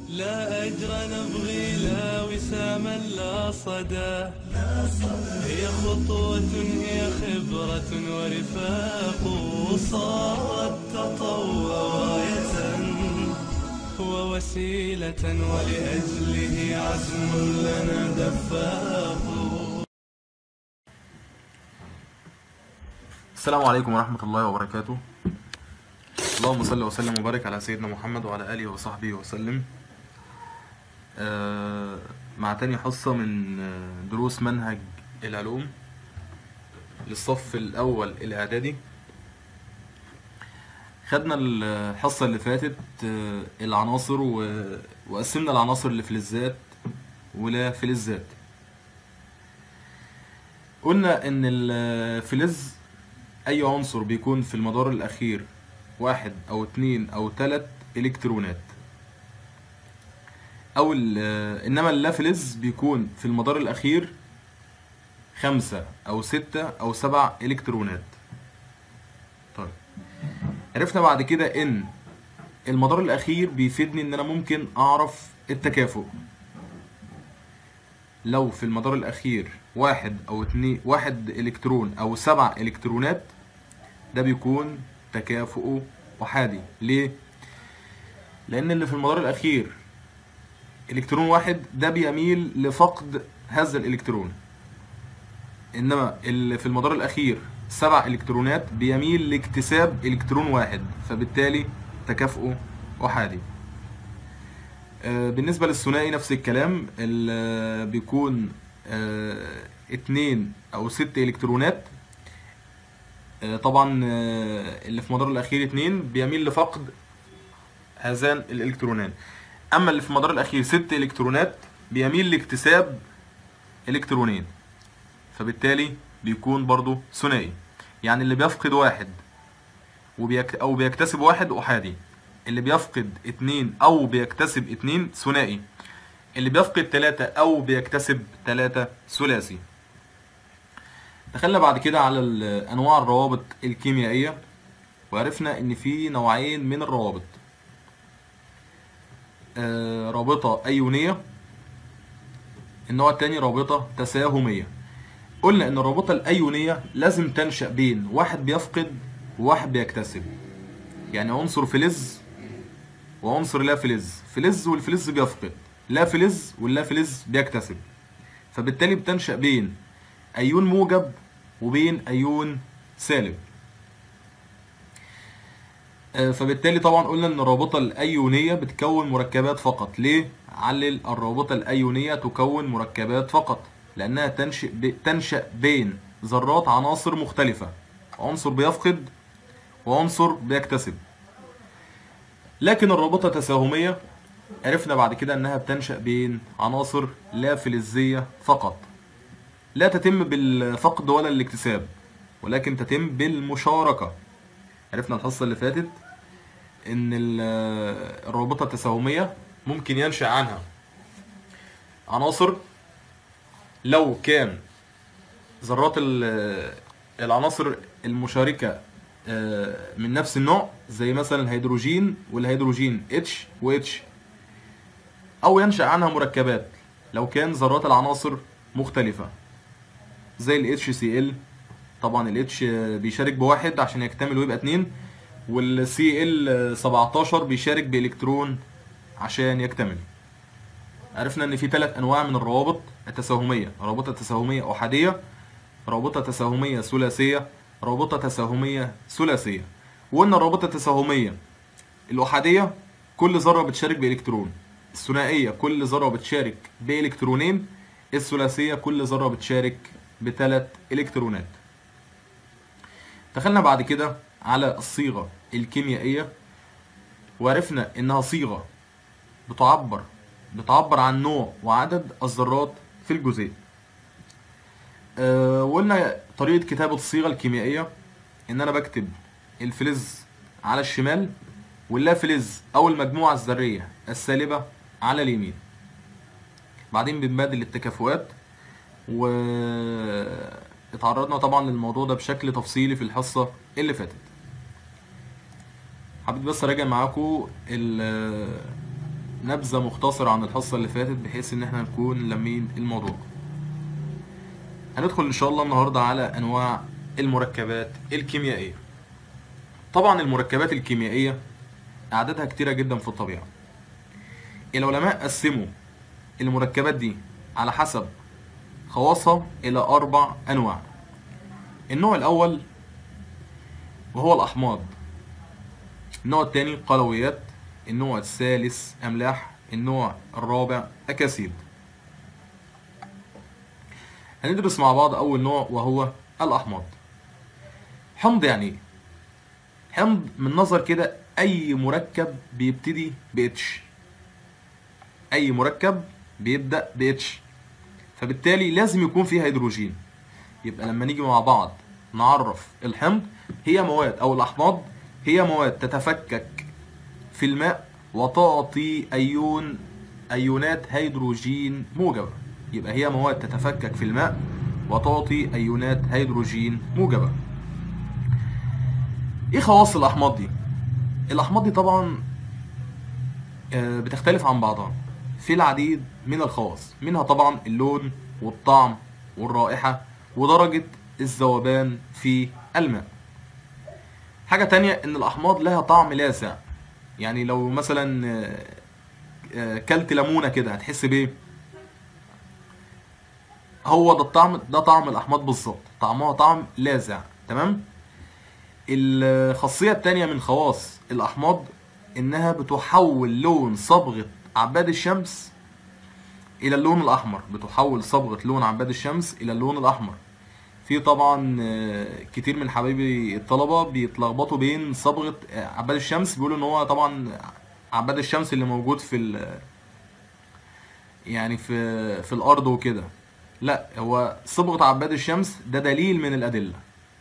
لا أجر نبغي لا وساما لا صدى هي خطوة هي خبرة ورفاق صارت تطوع راية ووسيلة ولأجله عزم لنا دفاق السلام عليكم ورحمة الله وبركاته اللهم صل وسلم وبارك على سيدنا محمد وعلى آله وصحبه وسلم آه، مع تاني حصة من آه، دروس منهج العلوم للصف الأول الإعدادي خدنا الحصة اللي فاتت آه، العناصر و- وقسمنا العناصر اللي فلزات ولا فلزات قلنا ان الفلز اي عنصر بيكون في المدار الاخير واحد او اتنين او تلات الكترونات او ال- انما اللافلز بيكون في المدار الاخير خمسة او ستة او سبع الكترونات طيب عرفنا بعد كده ان المدار الاخير بيفيدني ان انا ممكن اعرف التكافؤ لو في المدار الاخير واحد او اتنين واحد الكترون او سبع الكترونات ده بيكون تكافؤ احادي ليه لان اللي في المدار الاخير الكترون واحد ده بيميل لفقد هذا الالكترون انما اللي في المدار الاخير سبع الكترونات بيميل لاكتساب الكترون واحد فبالتالي تكافؤ احادي آه، بالنسبة للثنائي نفس الكلام ال- بيكون آه، اتنين او ست الكترونات آه، طبعا آه، اللي في المدار الاخير اتنين بيميل لفقد هذان الالكترونان اما اللي في المدار الاخير ست الكترونات بيميل لاكتساب الكترونين فبالتالي بيكون برضو ثنائي يعني اللي بيفقد واحد وبيك او بيكتسب واحد احادي اللي بيفقد اتنين او بيكتسب اتنين ثنائي اللي بيفقد تلاتة او بيكتسب تلاتة ثلاثي دخلنا بعد كده على ال- انواع الروابط الكيميائية وعرفنا ان في نوعين من الروابط آه، رابطة ايونية النوع التاني رابطة تساهمية قلنا ان الرابطة الايونية لازم تنشأ بين واحد بيفقد وواحد بيكتسب يعني عنصر فلز وعنصر لا فلز فلز والفلز بيفقد لا فلز واللا فلز بيكتسب فبالتالي بتنشأ بين أيون موجب وبين أيون سالب آه، فبالتالي طبعا قلنا ان الرابطة الأيونية بتكون مركبات فقط ليه؟ علل الرابطة الأيونية تكون مركبات فقط لأنها تنشئ ب... تنشأ بين ذرات عناصر مختلفة عنصر بيفقد وعنصر بيكتسب لكن الرابطة التساهمية عرفنا بعد كده انها بتنشأ بين عناصر لا فلزية فقط لا تتم بالفقد ولا الاكتساب ولكن تتم بالمشاركة عرفنا الحصة اللي فاتت ان ال- الرابطة التساهمية ممكن ينشأ عنها عناصر لو كان ذرات ال- العناصر المشاركة آه، من نفس النوع زي مثلا الهيدروجين والهيدروجين H و H أو ينشأ عنها مركبات لو كان ذرات العناصر مختلفة زي ال HCl طبعا ال H بيشارك بواحد عشان يكتمل ويبقى اتنين وال Cl 17 بيشارك بإلكترون عشان يكتمل عرفنا ان في ثلاث انواع من الروابط التساهميه رابطه تساهميه احاديه رابطه تساهميه ثلاثيه رابطه تساهميه ثلاثيه وقلنا الرابطه التساهميه الاحاديه كل ذره بتشارك بالكترون الثنائيه كل ذره بتشارك بالكترونين الثلاثيه كل ذره بتشارك بثلاث الكترونات دخلنا بعد كده على الصيغه الكيميائيه وعرفنا انها صيغه بتعبر بتعبر عن نوع وعدد الذرات في الجزيء أه وقلنا طريقة كتابة الصيغة الكيميائية إن أنا بكتب الفلز على الشمال واللا فلز أو المجموعة الذرية السالبة على اليمين بعدين بنبادل التكافؤات و اتعرضنا طبعا للموضوع ده بشكل تفصيلي في الحصة اللي فاتت حبيت بس اراجع معاكم ال- نبذة مختصرة عن الحصة اللي فاتت بحيث ان احنا نكون لامين الموضوع هندخل ان شاء الله النهاردة على انواع المركبات الكيميائية طبعا المركبات الكيميائية اعدادها كتيرة جدا في الطبيعة العلماء قسموا المركبات دي على حسب خواصها الى اربع انواع النوع الاول وهو الاحماض النوع الثاني قلويات النوع الثالث املاح النوع الرابع اكاسيد هندرس مع بعض اول نوع وهو الاحماض حمض يعني ايه حمض من نظر كده اي مركب بيبتدي ب اتش اي مركب بيبدا ب اتش فبالتالي لازم يكون فيه هيدروجين يبقى لما نيجي مع بعض نعرف الحمض هي مواد او الاحماض هي مواد تتفكك في الماء وتعطي ايون ايونات هيدروجين موجبه يبقى هي مواد تتفكك في الماء وتعطي ايونات هيدروجين موجبه ايه خواص الاحماض دي الاحماض دي طبعا آه، بتختلف عن بعضها في العديد من الخواص منها طبعا اللون والطعم والرائحة ودرجة الذوبان في الماء حاجة تانية ان الاحماض لها طعم لاذع يعني لو مثلا آه، آه، كلت ليمونة كده هتحس بايه هو ده الطعم ده طعم الاحماض بالظبط طعمها طعم لاذع تمام الخاصية التانية من خواص الأحماض إنها بتحول لون صبغة عباد الشمس إلى اللون الأحمر بتحول صبغة لون عباد الشمس إلى اللون الأحمر في طبعا آه، كتير من حبايبي الطلبة بيتلخبطوا بين صبغة آه، عباد الشمس بيقولوا إن هو طبعا عباد الشمس اللي موجود في ال يعني في في الأرض وكده لا هو صبغة عباد الشمس ده دليل من الأدلة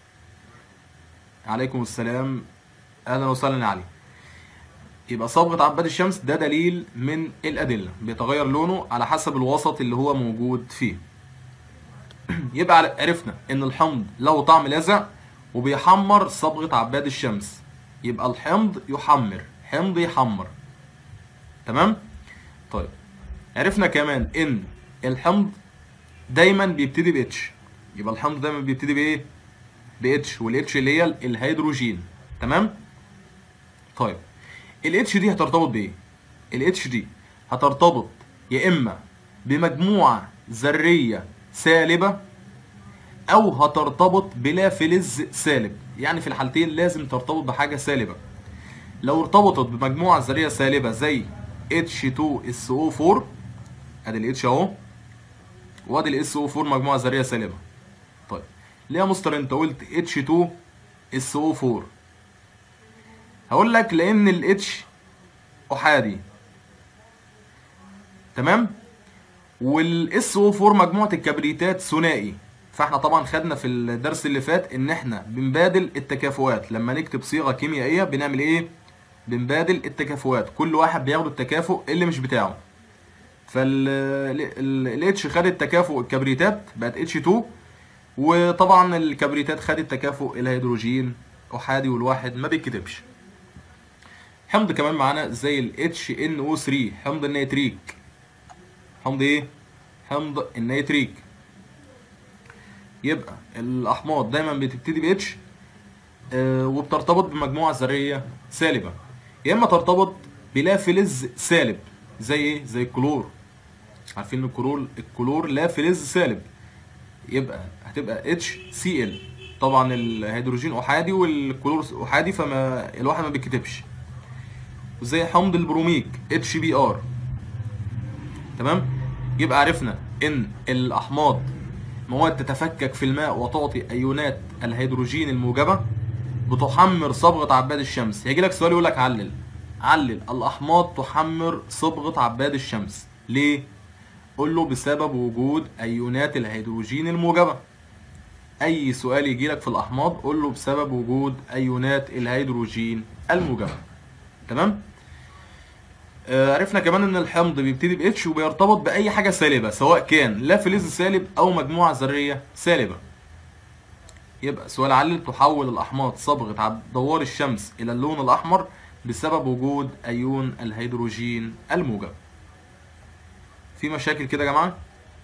عليكم السلام اهلا وسهلا يا علي يبقى صبغة عباد الشمس ده دليل من الأدلة بيتغير لونه على حسب الوسط اللي هو موجود فيه يبقى عر- عرفنا إن الحمض له طعم لاذع وبيحمر صبغة عباد الشمس يبقى الحمض يحمر حمض يحمر تمام طيب عرفنا كمان إن الحمض دايما بيبتدي باتش يبقى الحمض دايما بيبتدي بايه باتش والاتش اللي هي الهيدروجين تمام طيب الاتش دي هترتبط بايه الاتش دي هترتبط يا اما بمجموعه ذريه سالبه او هترتبط بلا فلز سالب يعني في الحالتين لازم ترتبط بحاجه سالبه لو ارتبطت بمجموعه ذريه سالبه زي H2SO4 ادي الاتش اهو وادي الاس او 4 مجموعه ذريه سالبه طيب ليه يا مستر انت قلت H2 SO4 هقول لك لان الاتش احادي تمام والاس او 4 مجموعه الكبريتات ثنائي فاحنا طبعا خدنا في الدرس اللي فات ان احنا بنبادل التكافؤات لما نكتب صيغه كيميائيه بنعمل ايه بنبادل التكافؤات كل واحد بياخد التكافؤ اللي مش بتاعه فال الاتش خدت تكافؤ الكبريتات بقت اتش 2 وطبعا الكبريتات خدت تكافؤ الهيدروجين احادي والواحد ما بيتكتبش حمض كمان معانا زي ال HNO3 حمض النيتريك حمض ايه حمض النيتريك يبقى الاحماض دايما بتبتدي ب اتش وبترتبط بمجموعه ذريه سالبه يا اما ترتبط بلا فلز سالب زي ايه زي الكلور عارفين ان الكلور الكلور لا فلز سالب يبقى هتبقى اتش سي ال طبعا الهيدروجين احادي والكلور احادي فما الواحد ما بيتكتبش وزي حمض البروميك اتش بي ار تمام يبقى عرفنا ان الاحماض مواد تتفكك في الماء وتعطي ايونات الهيدروجين الموجبه بتحمر صبغه عباد الشمس هيجي لك سؤال يقول لك علل علل الاحماض تحمر صبغه عباد الشمس ليه قول له بسبب وجود ايونات الهيدروجين الموجبه اي سؤال يجي لك في الاحماض قول له بسبب وجود ايونات الهيدروجين الموجبه تمام آه، عرفنا كمان ان الحمض بيبتدي ب اتش وبيرتبط باي حاجه سالبه سواء كان لا فلز سالب او مجموعه ذريه سالبه يبقى سؤال علل تحول الاحماض صبغه عب- دوار الشمس الى اللون الاحمر بسبب وجود ايون الهيدروجين الموجب في مشاكل كده يا جماعه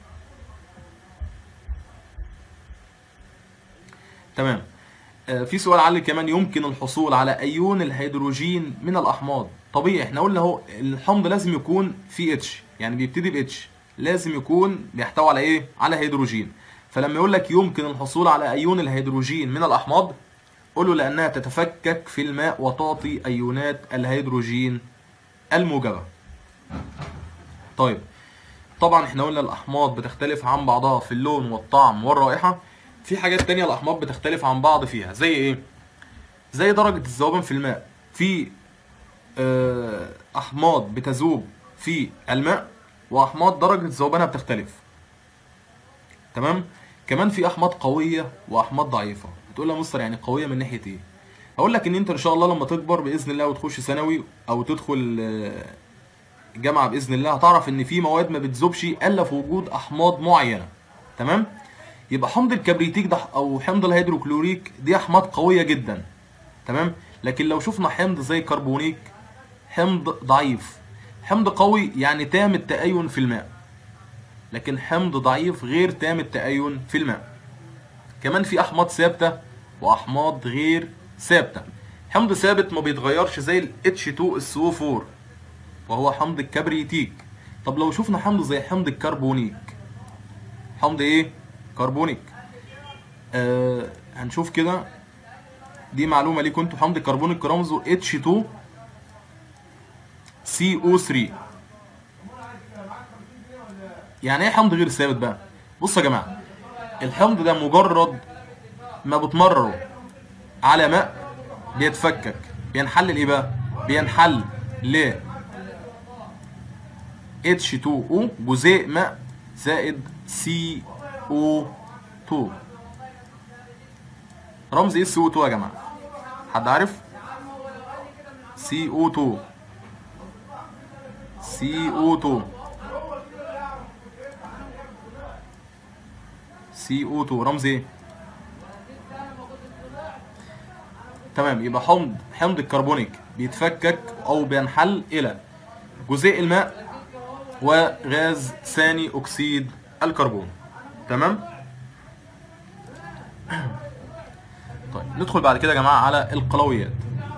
تمام آه، في سؤال علي كمان يمكن الحصول على ايون الهيدروجين من الاحماض طبيعي احنا قلنا اهو الحمض لازم يكون فيه اتش يعني بيبتدي باتش لازم يكون بيحتوي على ايه على هيدروجين فلما يقول لك يمكن الحصول على ايون الهيدروجين من الاحماض قول له لانها تتفكك في الماء وتعطي ايونات الهيدروجين الموجبه طيب طبعا احنا قلنا الاحماض بتختلف عن بعضها في اللون والطعم والرائحه في حاجات تانية الاحماض بتختلف عن بعض فيها زي ايه زي درجه الذوبان في الماء في آه، احماض بتذوب في الماء واحماض درجه ذوبانها بتختلف تمام كمان في احماض قويه واحماض ضعيفه هتقول لي يا مستر يعني قويه من ناحيه ايه هقول لك ان انت ان شاء الله لما تكبر باذن الله وتخش ثانوي او تدخل آه، جامعه باذن الله هتعرف ان في مواد ما بتذوبش الا في وجود احماض معينه تمام يبقى حمض الكبريتيك ده او حمض الهيدروكلوريك دي احماض قويه جدا تمام لكن لو شفنا حمض زي كربونيك حمض ضعيف حمض قوي يعني تام التأين في الماء لكن حمض ضعيف غير تام التأين في الماء كمان في احماض ثابته واحماض غير ثابته حمض ثابت ما بيتغيرش زي ال H2SO4 وهو حمض الكبريتيك طب لو شفنا حمض زي حمض الكربونيك حمض ايه كربونيك آه هنشوف كده دي معلومه ليكم انتوا حمض الكربونيك رمزه H2 CO3 يعني ايه حمض غير ثابت بقى بصوا يا جماعه الحمض ده مجرد ما بتمرره على ماء بيتفكك بينحل لايه بقى بينحل ل H2O جزيء ماء زائد CO2 رمز ايه CO2 يا جماعه حد عارف CO2 CO2 CO2 رمز ايه تمام يبقى حمض حمض الكربونيك بيتفكك او بينحل الى جزيء الماء وغاز ثاني اكسيد الكربون تمام طيب ندخل بعد كده يا جماعه على القلويات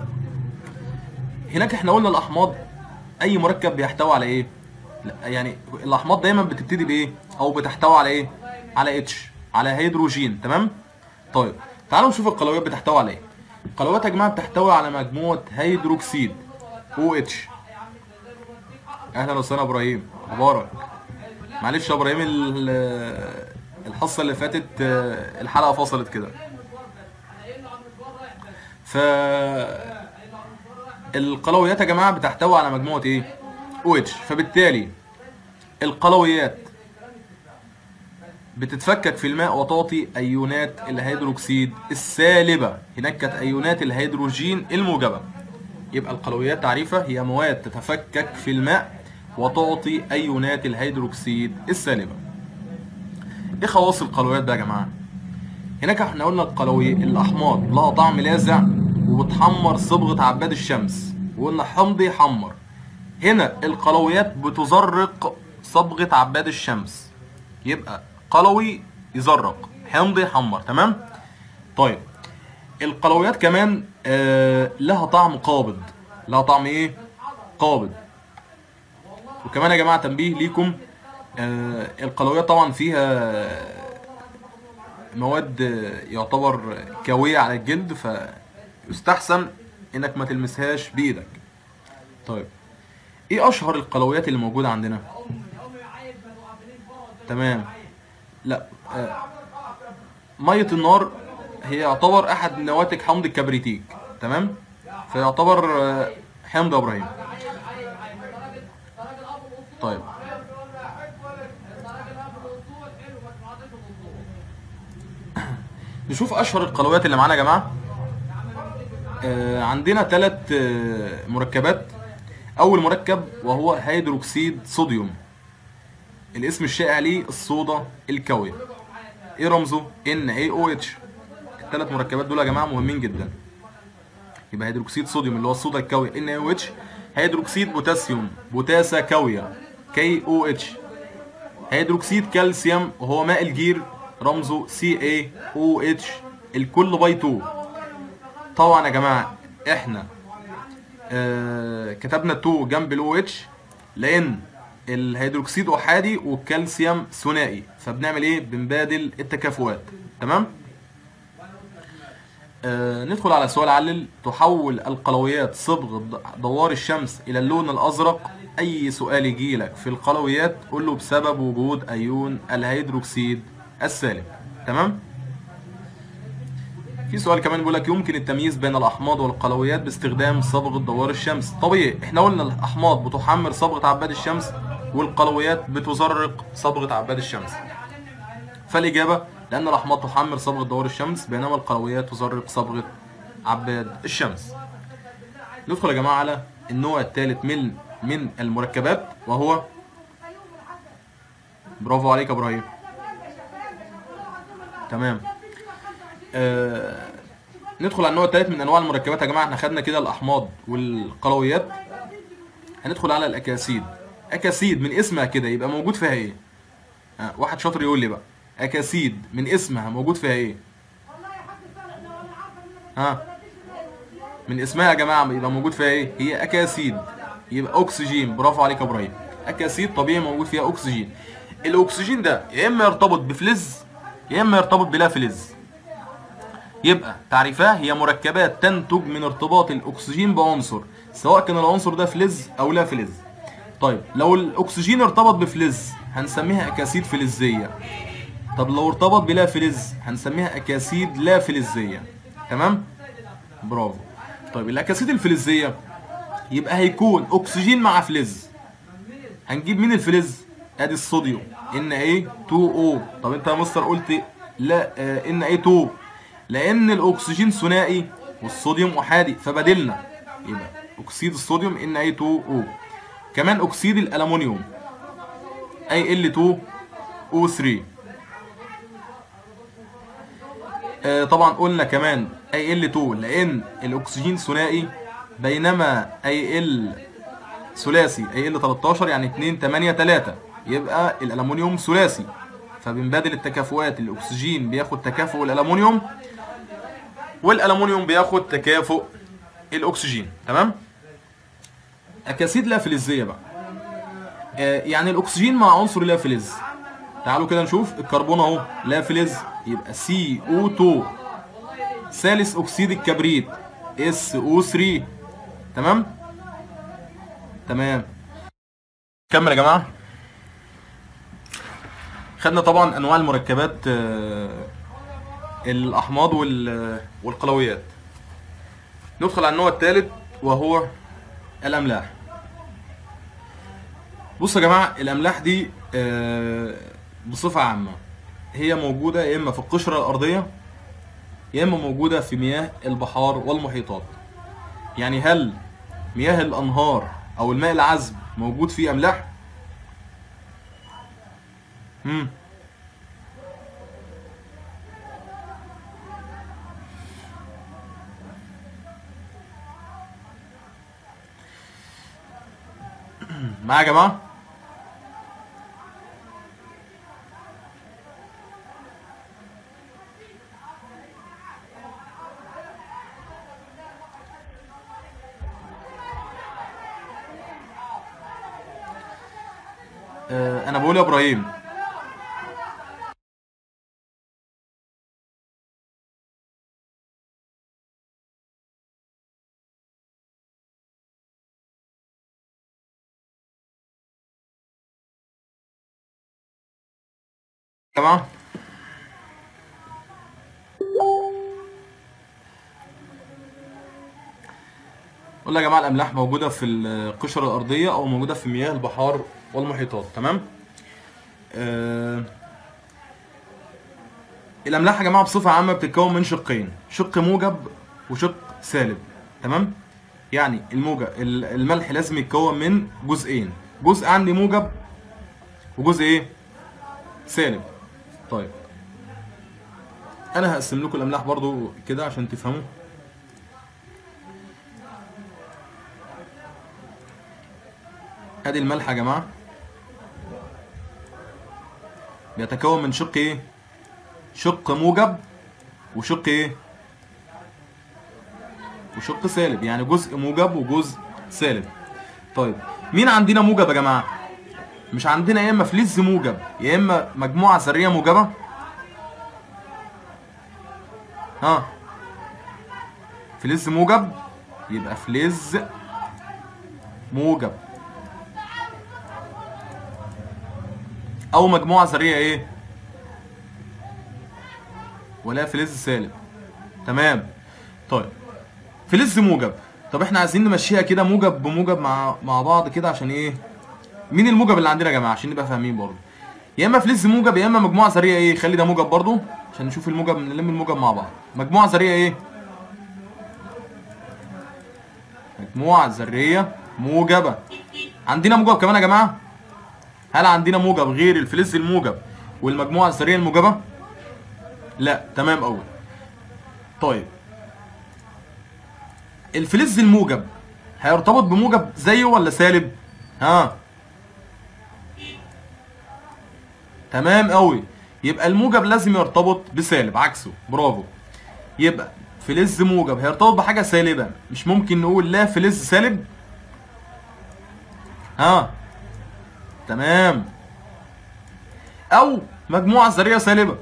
هناك احنا قلنا الاحماض اي مركب بيحتوي على ايه لا يعني الاحماض دايما بتبتدي بايه او بتحتوي على ايه على اتش على هيدروجين تمام طيب تعالوا نشوف القلويات بتحتوي على ايه القلويات يا جماعه بتحتوي على مجموعه هيدروكسيد او اتش اهلا وسهلا يا ابراهيم مبارك معلش يا ابراهيم ال- الحصه اللي فاتت آه، الحلقه فصلت كده ف القلويات يا جماعه بتحتوي على مجموعه ايه او اتش فبالتالي القلويات بتتفكك في الماء وتعطي ايونات الهيدروكسيد السالبه هناك كانت ايونات الهيدروجين الموجبه يبقى القلويات تعريفها هي مواد تتفكك في الماء وتعطي ايونات الهيدروكسيد السالبه ايه خواص القلويات بقى يا جماعه هناك احنا قلنا القلوي الاحماض لها طعم لاذع وبتحمر صبغه عباد الشمس وقلنا حمض يحمر هنا القلويات بتزرق صبغه عباد الشمس يبقى قلوي يزرق حمض يحمر تمام طيب القلويات كمان آه لها طعم قابض لها طعم ايه قابض وكمان يا جماعه تنبيه ليكم آه القلويات طبعا فيها مواد آه، يعتبر كاويه على الجلد فيستحسن انك ما تلمسهاش بايدك طيب ايه اشهر القلويات اللي موجوده عندنا تمام لا آه، ميه النار هي يعتبر احد نواتج حمض الكبريتيك تمام فيعتبر آه، حمض يا ابراهيم طيب نشوف اشهر القلويات اللي معانا يا جماعه آه عندنا ثلاث آه مركبات اول مركب وهو هيدروكسيد صوديوم الاسم الشائع ليه الصودا الكاويه ايه رمزه ان اي او اتش الثلاث مركبات دول يا جماعه مهمين جدا يبقى هيدروكسيد صوديوم اللي هو الصودا الكاويه NaOH هيدروكسيد بوتاسيوم بوتاسا كاويه KOH هيدروكسيد كالسيوم وهو ماء الجير رمزه CaOH الكل باي 2 طبعا يا جماعه احنا آه كتبنا 2 جنب ال OH لان الهيدروكسيد احادي والكالسيوم ثنائي فبنعمل ايه بنبادل التكافؤات تمام آه ندخل على سؤال علل تحول القلويات صبغ د- دوار الشمس الى اللون الازرق اي سؤال يجي لك في القلويات قول له بسبب وجود ايون الهيدروكسيد السالب تمام في سؤال كمان بيقول لك يمكن التمييز بين الاحماض والقلويات باستخدام صبغه دوار الشمس طبيعي احنا قلنا الاحماض بتحمر صبغه عباد الشمس والقلويات بتزرق صبغه عباد الشمس فالاجابه لان الاحماض تحمر صبغه دوار الشمس بينما القلويات تزرق صبغه عباد الشمس ندخل يا جماعه على النوع الثالث من من المركبات وهو برافو عليك يا ابراهيم تمام آه ندخل على النوع الثالث من انواع المركبات يا جماعه احنا خدنا كده الاحماض والقلويات هندخل على الاكاسيد اكاسيد من اسمها كده يبقى موجود فيها ايه آه واحد شاطر يقول لي بقى اكاسيد من اسمها موجود فيها ايه ها من اسمها يا جماعه يبقى موجود فيها ايه هي اكاسيد يبقى اكسجين برافو عليك يا ابراهيم اكاسيد طبيعي موجود فيها اكسجين الاكسجين ده يا اما يرتبط بفلز يا اما يرتبط بلا فلز يبقى تعريفها هي مركبات تنتج من ارتباط الاكسجين بعنصر سواء كان العنصر ده فلز او لا فلز طيب لو الاكسجين ارتبط بفلز هنسميها اكاسيد فلزيه طب لو ارتبط بلا فلز هنسميها اكاسيد لا فلزيه تمام برافو طيب الاكاسيد الفلزيه يبقى هيكون اكسجين مع فلز هنجيب مين الفلز ادي الصوديوم ان ايه 2 او طب انت يا مستر قلت لا ان ايه 2 لان الاكسجين ثنائي والصوديوم احادي فبدلنا يبقى اكسيد الصوديوم ان اي 2 او كمان اكسيد الالومنيوم اي ال 2 او 3 آه طبعا قلنا كمان اي ال 2 لان الاكسجين ثنائي بينما اي ال ثلاثي اي ال 13 يعني 2 8 3 يبقى الالومنيوم ثلاثي فبنبادل التكافؤات الاكسجين بياخد تكافؤ الالومنيوم والالومنيوم بياخد تكافؤ الاكسجين تمام اكاسيد لا فلزيه بقى آه يعني الاكسجين مع عنصر لا فلز تعالوا كده نشوف الكربون اهو لا فلز يبقى سي او 2 ثالث اكسيد الكبريت اس او 3 تمام تمام كمل يا جماعه خدنا طبعا انواع المركبات آه، الاحماض وال- والقلويات ندخل على النوع الثالث وهو الاملاح بصوا يا جماعه الاملاح دي آه، بصفه عامه هي موجوده يا اما في القشره الارضيه يا اما موجوده في مياه البحار والمحيطات يعني هل مياه الانهار او الماء العذب موجود فيه املاح امم معايا يا جماعه آه، انا بقول يا ابراهيم يا جماعه قلنا يا جماعه الاملاح موجوده في القشره الارضيه او موجوده في مياه البحار والمحيطات تمام آه الاملاح يا جماعه بصفه عامه بتتكون من شقين شق موجب وشق سالب تمام يعني الموجب ال- الملح لازم يتكون من جزئين جزء عندي موجب وجزء ايه سالب طيب انا هقسم لكم الاملاح برضو كده عشان تفهموا ادي الملح يا جماعه بيتكون من شق ايه شق موجب وشق ايه وشق سالب يعني جزء موجب وجزء سالب طيب مين عندنا موجب يا جماعه مش عندنا يا اما فلز موجب يا اما مجموعه ذريه موجبه ها فلز موجب يبقى فلز موجب او مجموعه ذريه ايه ولا فلز سالب تمام طيب فلز موجب طب احنا عايزين نمشيها كده موجب بموجب مع مع بعض كده عشان ايه مين الموجب اللي عندنا يا جماعه عشان نبقى فاهمين برضه يا اما فلز موجب يا اما مجموعه ذريه ايه خلي ده موجب برضه عشان نشوف الموجب نلم الموجب مع بعض مجموعه ذريه ايه مجموعه ذريه موجبه عندنا موجب كمان يا جماعه هل عندنا موجب غير الفلز الموجب والمجموعه الذريه الموجبه لا تمام قوي طيب الفلز الموجب هيرتبط بموجب زيه ولا سالب ها تمام قوي يبقى الموجب لازم يرتبط بسالب عكسه برافو يبقى فلز موجب هيرتبط بحاجه سالبه مش ممكن نقول لا فلز سالب ها تمام او مجموعه ذريه سالبه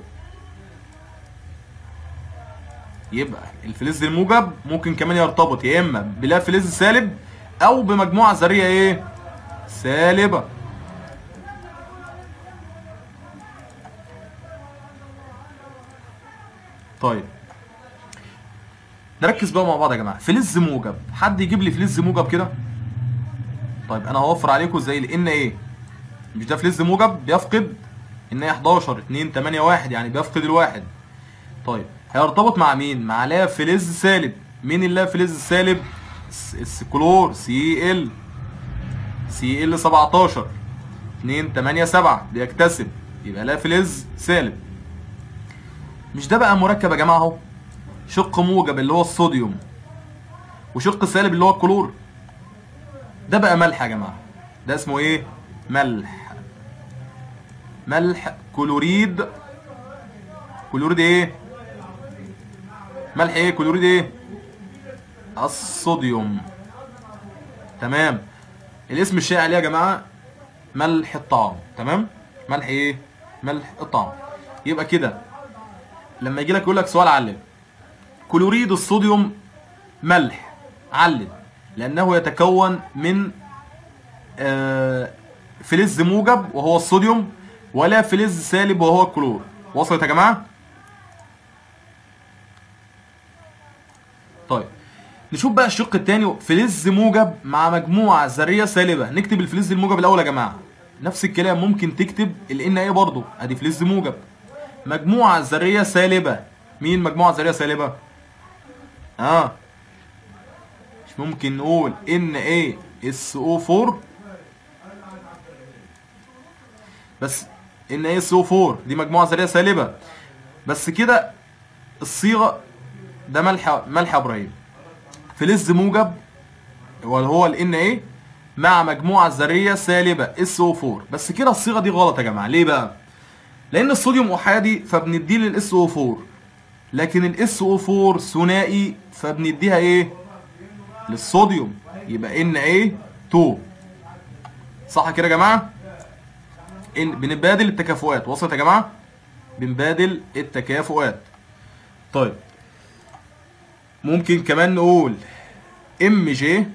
يبقى الفلز الموجب ممكن كمان يرتبط يا اما بلا فلز سالب او بمجموعه ذريه ايه سالبه طيب نركز بقى مع بعض يا جماعه فلز موجب حد يجيب لي فلز موجب كده طيب انا هوفر عليكم زي الان ايه مش ده فلز موجب بيفقد ان 11 2 8 1 يعني بيفقد الواحد طيب هيرتبط مع مين مع لا فلز سالب مين اللا فلز السالب الس- السكلور سي ال سي ال 17 2 8 7 بيكتسب يبقى لا فلز سالب مش ده بقى مركب يا جماعه اهو شق موجب اللي هو الصوديوم وشق سالب اللي هو الكلور ده بقى ملح يا جماعه ده اسمه ايه ملح ملح كلوريد كلوريد ايه ملح ايه كلوريد ايه الصوديوم تمام الاسم الشائع عليه يا جماعه ملح الطعام تمام ملح ايه ملح الطعام يبقى كده لما يجي لك يقول لك سؤال علم كلوريد الصوديوم ملح علم لانه يتكون من آه، فلز موجب وهو الصوديوم ولا فلز سالب وهو الكلور وصلت يا جماعه طيب نشوف بقى الشق الثاني فلز موجب مع مجموعه ذريه سالبه نكتب الفلز الموجب الاول يا جماعه نفس الكلام ممكن تكتب الان ايه برضه ادي فلز موجب مجموعه ذريه سالبه مين مجموعه ذريه سالبه اه مش ممكن نقول ان ايه اس او 4 بس ان ايه اس او 4 دي مجموعه ذريه سالبه بس كده الصيغه ده ملح ملح يا ابراهيم فلز موجب واللي هو الان ايه مع مجموعه ذريه سالبه اس او 4 بس كده الصيغه دي غلط يا جماعه ليه بقى لان الصوديوم احادي فبنديه للاس او 4 لكن الاس او 4 ثنائي فبنديها ايه للصوديوم يبقى ان ايه 2 صح كده يا جماعه ان بنبادل التكافؤات وصلت يا جماعه بنبادل التكافؤات طيب ممكن كمان نقول ام جي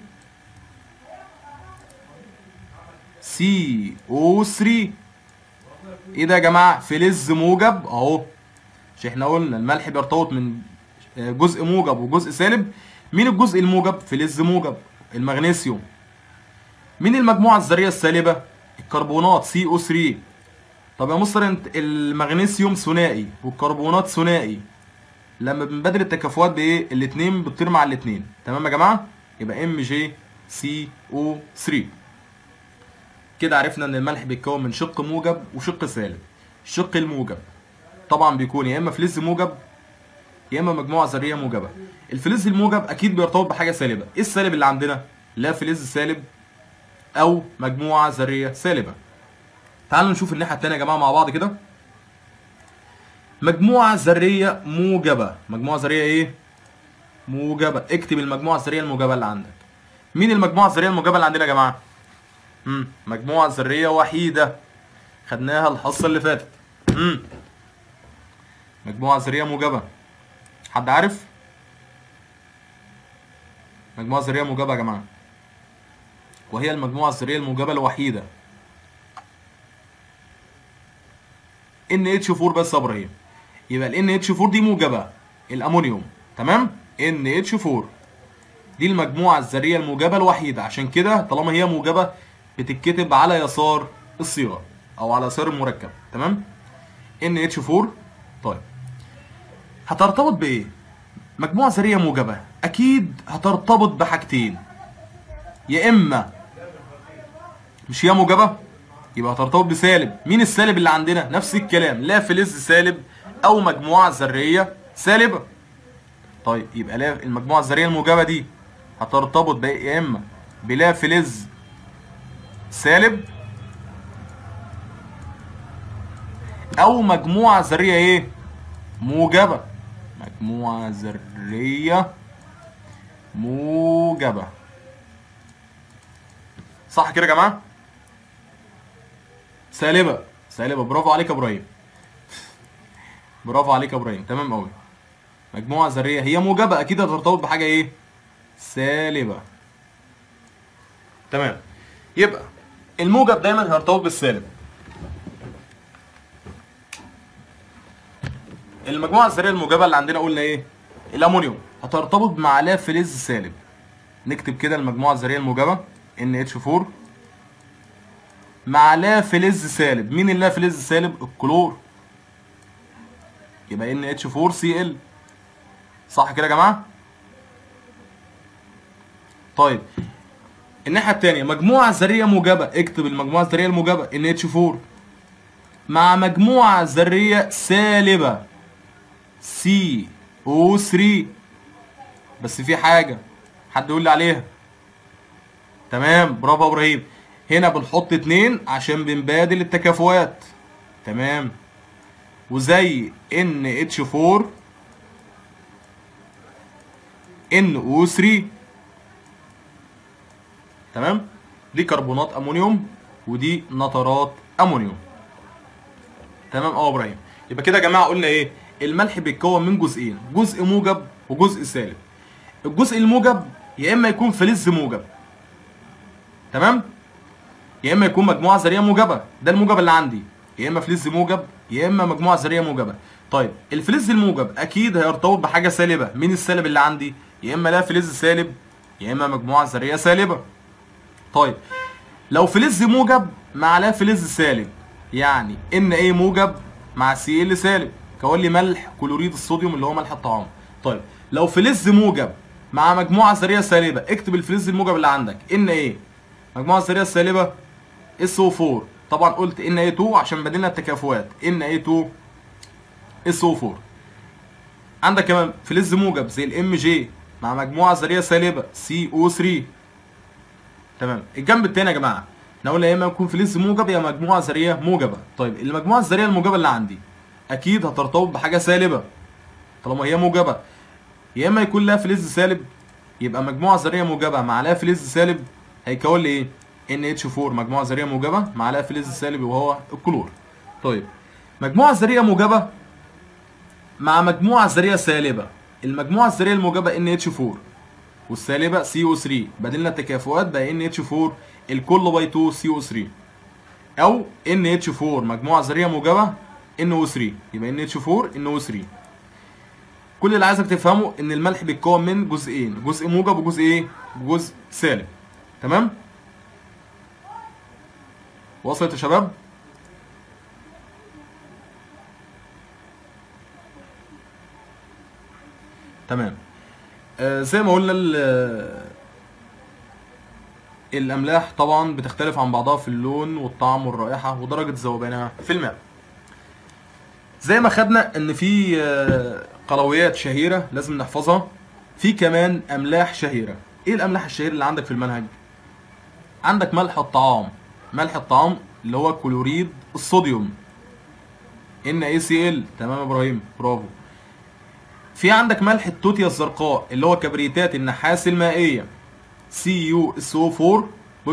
سي او 3 ايه ده يا جماعه فلز موجب اهو مش احنا قلنا الملح بيرتبط من جزء موجب وجزء سالب مين الجزء الموجب فلز موجب المغنيسيوم مين المجموعه الذريه السالبه الكربونات سي او 3 طب يا مستر انت المغنيسيوم ثنائي والكربونات ثنائي لما بنبادل التكافؤات بايه الاثنين بتطير مع الاثنين تمام يا جماعه يبقى ام جي سي او 3 كده عرفنا ان الملح بيتكون من شق موجب وشق سالب الشق الموجب طبعا بيكون يا اما فلز موجب يا اما مجموعه ذريه موجبه الفلز الموجب اكيد بيرتبط بحاجه سالبه ايه السالب اللي عندنا لا فلز سالب او مجموعه ذريه سالبه تعالوا نشوف الناحيه الثانيه يا جماعه مع بعض كده مجموعه ذريه موجبه مجموعه ذريه ايه موجبه اكتب المجموعه الذريه الموجبه اللي عندك مين المجموعه الذريه الموجبه اللي عندنا يا جماعه امم مجموعه ذريه وحيده خدناها الحصه اللي فاتت امم مجموعه ذريه موجبه حد عارف مجموعه ذريه موجبه يا جماعه وهي المجموعه الذريه الموجبه الوحيده ان اتش 4 بس يا ابراهيم يبقى ال ان اتش 4 دي موجبه الامونيوم تمام ان اتش 4 دي المجموعه الذريه الموجبه الوحيده عشان كده طالما هي موجبه بتتكتب على يسار الصيغه او على يسار المركب تمام ان اتش 4 طيب هترتبط بايه مجموعه ذريه موجبه اكيد هترتبط بحاجتين يا اما مش هي موجبه يبقى هترتبط بسالب مين السالب اللي عندنا نفس الكلام لا فلز سالب او مجموعه ذريه سالبه طيب يبقى لا المجموعه الذريه الموجبه دي هترتبط ب- يا اما بلا فلز سالب او مجموعه ذريه ايه موجبه مجموعه ذريه موجبه صح كده يا جماعه سالبه سالبه برافو عليك يا ابراهيم برافو عليك يا ابراهيم تمام قوي مجموعه ذريه هي موجبه اكيد هترتبط بحاجه ايه سالبه تمام يبقى الموجب دايما هيرتبط بالسالب المجموعه الذريه الموجبه اللي عندنا قلنا ايه الامونيوم هترتبط مع لا فلز سالب نكتب كده المجموعه الذريه الموجبه NH4 مع لا فلز سالب مين اللا فلز سالب الكلور يبقى NH4Cl صح كده يا جماعه طيب الناحيه الثانيه مجموعه ذريه موجبه اكتب المجموعه الذريه الموجبه NH4 مع مجموعه ذريه سالبه CO3 بس في حاجه حد يقول لي عليها تمام برافو يا ابراهيم هنا بنحط اتنين عشان بنبادل التكافؤات تمام وزي ان اتش 4 ان او 3 تمام دي كربونات امونيوم ودي نترات امونيوم تمام اه يا ابراهيم يبقى كده يا جماعه قلنا ايه الملح بيتكون من جزئين جزء موجب وجزء سالب الجزء الموجب يا اما يكون فلز موجب تمام يا اما يكون مجموعه ذريه موجبه ده الموجب اللي عندي يا اما فلز موجب يا اما مجموعه ذريه موجبه طيب الفلز الموجب اكيد هيرتبط بحاجه سالبه مين السالب اللي عندي يا اما لا فلز سالب يا اما مجموعه ذريه سالبه طيب لو فلز موجب مع لا فلز سالب يعني ان ايه موجب مع سي ال سالب كون لي ملح كلوريد الصوديوم اللي هو ملح الطعام طيب لو فلز موجب مع مجموعه ذريه سالبه اكتب الفلز الموجب اللي عندك ان ايه مجموعه الذريه السالبه اس او 4 طبعا قلت ان اي 2 عشان بدلنا التكافؤات ان اي 2 اس او 4 عندك كمان فلز موجب زي الام جي مع مجموعه ذريه سالبه سي او 3 تمام الجنب التاني يا جماعه احنا قلنا يا اما يكون فلز موجب يا مجموعه ذريه موجبه طيب المجموعه الذريه الموجبه اللي عندي اكيد هترتبط بحاجه سالبه طالما هي موجبه يا اما يكون لها فلز سالب يبقى مجموعه ذريه موجبه مع لها فلز سالب هيكون لي ايه NH4 مجموعه ذريه موجبه مع لها فلز سالب وهو الكلور طيب مجموعه ذريه موجبه مع مجموعه ذريه سالبه المجموعه الذريه الموجبه NH4 والسالبه CO3 بدلنا التكافؤات بقى NH4 الكل باي 2 CO3 او NH4 مجموعه ذريه موجبه NO3 يبقى NH4 NO3 كل اللي عايزك تفهمه ان الملح بيتكون من جزئين جزء موجب وجزء ايه جزء سالب تمام وصلت يا شباب تمام آه زي ما قلنا ال- الاملاح طبعا بتختلف عن بعضها في اللون والطعم والرائحه ودرجه ذوبانها في الماء زي ما خدنا ان في آه، قلويات شهيره لازم نحفظها في كمان املاح شهيره ايه الاملاح الشهيره اللي عندك في المنهج عندك ملح الطعام ملح الطعام اللي هو كلوريد الصوديوم NaCl تمام يا ابراهيم برافو في عندك ملح التوتيا الزرقاء اللي هو كبريتات النحاس المائية CuSO4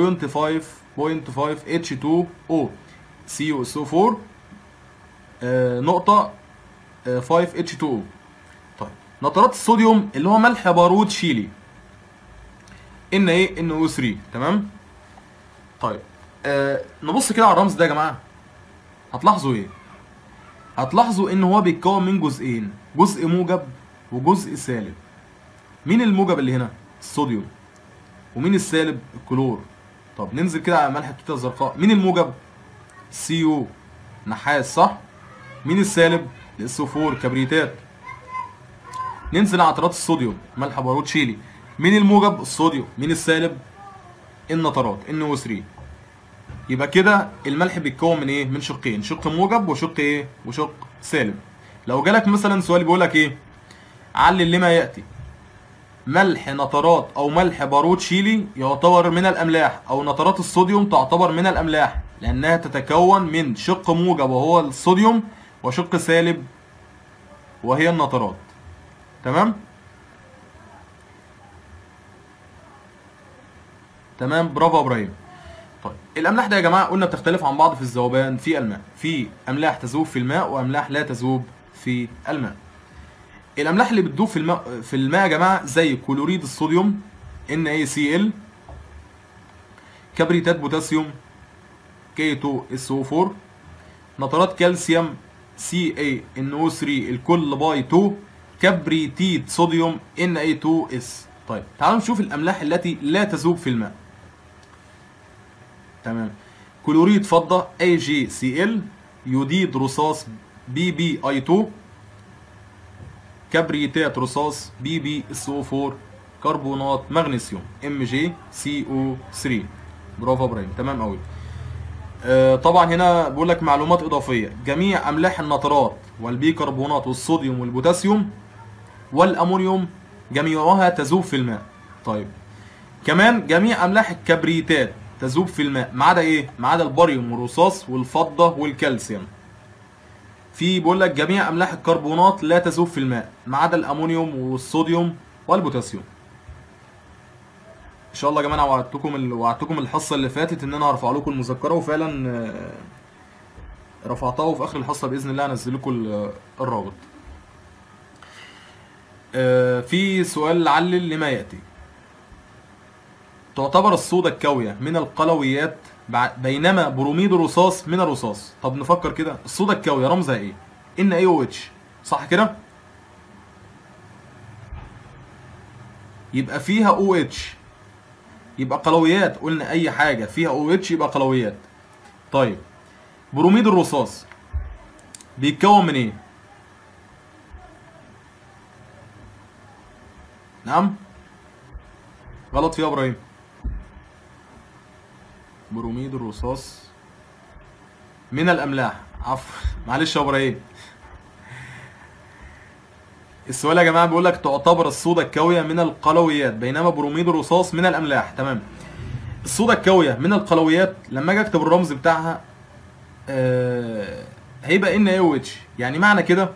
0.5 H2O CuSO4 آه، نقطة آه، 5 H2O طيب نترات الصوديوم اللي هو ملح بارود شيلي ان ايه ان او 3 تمام طيب آه نبص كده على الرمز ده يا جماعه هتلاحظوا ايه هتلاحظوا ان هو بيتكون من جزئين جزء موجب وجزء سالب مين الموجب اللي هنا الصوديوم ومين السالب الكلور طب ننزل كده على ملح التوتة الزرقاء مين الموجب سي يو نحاس صح مين السالب الاس 4 كبريتات ننزل على عطرات الصوديوم ملح بارود شيلي مين الموجب الصوديوم مين السالب النترات ان او 3 يبقى كده الملح بيتكون من ايه من شقين شق موجب وشق ايه وشق سالب لو جالك مثلا سؤال بيقول لك ايه علل لما ياتي ملح نترات او ملح بارود شيلي يعتبر من الاملاح او نترات الصوديوم تعتبر من الاملاح لانها تتكون من شق موجب وهو الصوديوم وشق سالب وهي النترات تمام تمام برافو يا ابراهيم طيب الاملاح ده يا جماعه قلنا بتختلف عن بعض في الذوبان في الماء في املاح تذوب في الماء واملاح لا تذوب في الماء الاملاح اللي بتذوب في الماء في الماء يا جماعه زي كلوريد الصوديوم NaCl كبريتات بوتاسيوم K2SO4 نترات كالسيوم CaNO3 الكل باي 2 كبريتيد صوديوم Na2S طيب تعالوا نشوف الاملاح التي لا تذوب في الماء تمام كلوريد فضة AgCl يوديد رصاص BbI2 كبريتات رصاص BbSO4 كربونات مغنيسيوم MgCO3 برافو يا ابراهيم تمام قوي آه طبعا هنا بيقول لك معلومات اضافيه جميع املاح النترات والبيكربونات والصوديوم والبوتاسيوم والامونيوم جميعها تذوب في الماء طيب كمان جميع املاح الكبريتات تذوب في الماء ما عدا ايه ما عدا الباريوم والرصاص والفضه والكالسيوم في بيقول لك جميع املاح الكربونات لا تذوب في الماء ما عدا الامونيوم والصوديوم والبوتاسيوم ان شاء الله يا جماعه أنا وعدتكم ال... وعدتكم الحصه اللي فاتت ان انا هرفع لكم المذكره وفعلا آه، رفعتها وفي اخر الحصه باذن الله هنزل لكم ال- الرابط آه، في سؤال علل لما ياتي تعتبر الصودا الكاوية من القلويات بع- بينما بروميد الرصاص من الرصاص طب نفكر كده الصودا الكاوية رمزها ايه ان اي او اتش صح كده يبقى فيها او اتش يبقى قلويات قلنا اي حاجة فيها او اتش يبقى قلويات طيب بروميد الرصاص بيتكون من ايه نعم غلط فيها ابراهيم بروميد الرصاص من الاملاح عفوا معلش يا ابراهيم السؤال يا جماعه بيقول لك تعتبر الصودا الكاويه من القلويات بينما بروميد الرصاص من الاملاح تمام الصودا الكاويه من القلويات لما اجي اكتب الرمز بتاعها آه هيبقى ان اي او اتش يعني معنى كده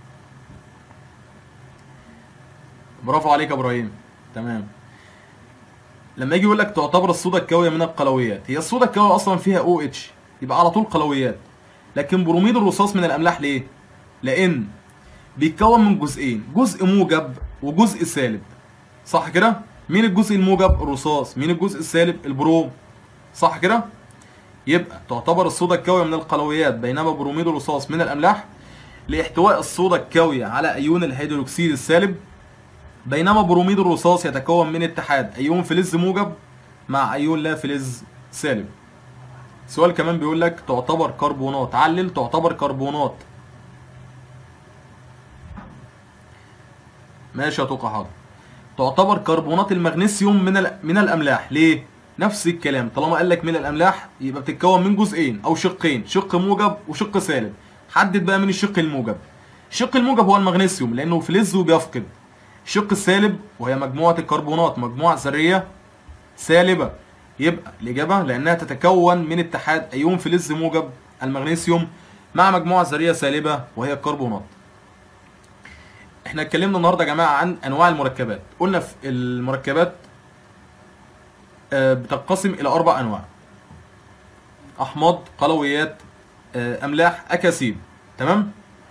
برافو عليك يا ابراهيم تمام لما يجي يقول لك تعتبر الصودا الكاويه من القلويات هي الصودا الكاويه اصلا فيها او اتش يبقى على طول قلويات لكن بروميد الرصاص من الاملاح ليه لان بيتكون من جزئين جزء موجب وجزء سالب صح كده مين الجزء الموجب الرصاص مين الجزء السالب البروم صح كده يبقى تعتبر الصودا الكاويه من القلويات بينما بروميد الرصاص من الاملاح لاحتواء الصودا الكاويه على ايون الهيدروكسيد السالب بينما بروميد الرصاص يتكون من اتحاد ايون فلز موجب مع ايون لا فلز سالب سؤال كمان بيقول لك تعتبر كربونات علل تعتبر كربونات ماشي يا توقع حاضر تعتبر كربونات المغنيسيوم من ال- من الاملاح ليه نفس الكلام طالما قال لك من الاملاح يبقى بتتكون من جزئين او شقين شق موجب وشق سالب حدد بقى من الشق الموجب الشق الموجب هو المغنيسيوم لانه فلز وبيفقد الشق السالب وهي مجموعة الكربونات مجموعة ذرية سالبة يبقى الاجابه لانها تتكون من اتحاد ايون فلز موجب المغنيسيوم مع مجموعه ذريه سالبه وهي الكربونات احنا اتكلمنا النهارده يا جماعه عن انواع المركبات قلنا في المركبات آه، بتنقسم الى اربع انواع احماض قلويات آه، املاح اكاسيد تمام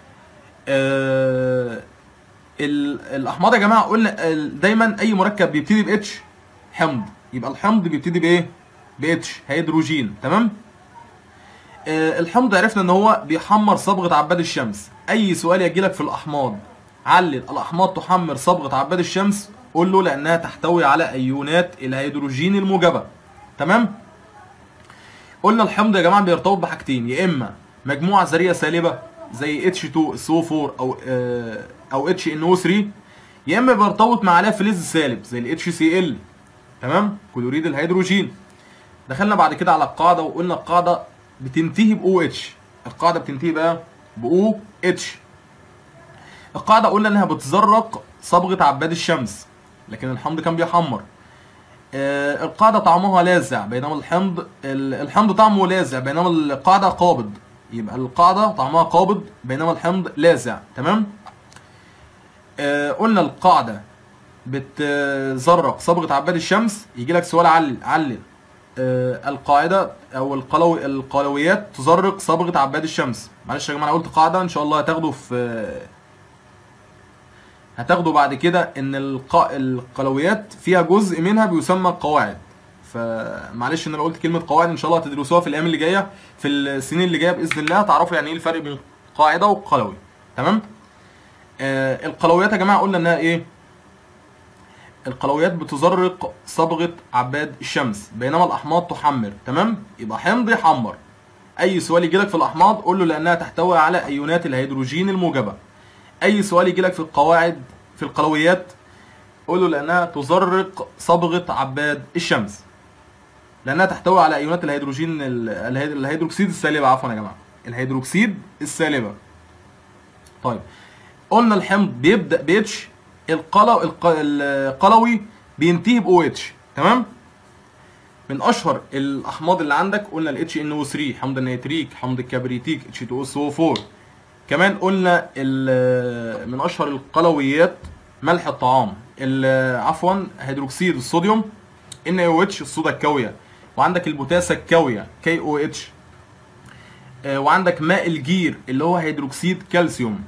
آه، ال- الاحماض يا جماعه قلنا ال- دايما اي مركب بيبتدي باتش حمض يبقى الحمض بيبتدي بايه باتش هيدروجين تمام آه، الحمض عرفنا ان هو بيحمر صبغه عباد الشمس اي سؤال يجي لك في الاحماض علل الاحماض تحمر صبغه عباد الشمس قول له لانها تحتوي على ايونات الهيدروجين الموجبه تمام قلنا الحمض يا جماعه بيرتبط بحاجتين يا اما مجموعه ذريه سالبه زي H2SO4 او آه، او HNO3 يا اما بيرتبط مع عليها فلز سالب زي ال HCl تمام كلوريد الهيدروجين دخلنا بعد كده على القاعده وقلنا القاعده بتنتهي ب OH القاعده بتنتهي بقى ب OH القاعده قلنا انها بتزرق صبغه عباد الشمس لكن الحمض كان بيحمر آه، القاعده طعمها لاذع بينما الحمض ال- الحمض طعمه لاذع بينما القاعده قابض يبقى القاعده طعمها قابض بينما الحمض لاذع تمام آه، قلنا القاعده بتزرق صبغه عباد الشمس يجي لك سؤال علل علل آه، القاعده او القلو القلويات تزرق صبغه عباد الشمس معلش يا جماعه انا قلت قاعده ان شاء الله هتاخده في هتاخدوا بعد كده ان الق... القلويات فيها جزء منها بيسمى القواعد فمعلش ان انا قلت كلمه قواعد ان شاء الله هتدرسوها في الايام اللي جايه في السنين اللي جايه باذن الله هتعرفوا يعني ايه الفرق بين قاعده وقلوي تمام آه القلويات يا جماعه قلنا انها ايه القلويات بتزرق صبغه عباد الشمس بينما الاحماض تحمر تمام يبقى حمض يحمر اي سؤال يجي لك في الاحماض قول له لانها تحتوي على ايونات الهيدروجين الموجبه اي سؤال يجي لك في القواعد في القلويات قول له لانها تزرق صبغه عباد الشمس لانها تحتوي على ايونات الهيدروجين ال- الهيد- الهيدروكسيد السالبه عفوا يا جماعه الهيدروكسيد السالبه طيب قلنا الحمض بيبدا ب اتش القلو الق- القلوي بينتهي ب او اتش تمام من اشهر الاحماض اللي عندك قلنا ال HNO3 حمض النيتريك حمض الكبريتيك H2SO4 كمان قلنا ال- من اشهر القلويات ملح الطعام ال- عفوا هيدروكسيد الصوديوم NaOH الصودا الكاويه وعندك البوتاسا الكاويه KOH آه، وعندك ماء الجير اللي هو هيدروكسيد كالسيوم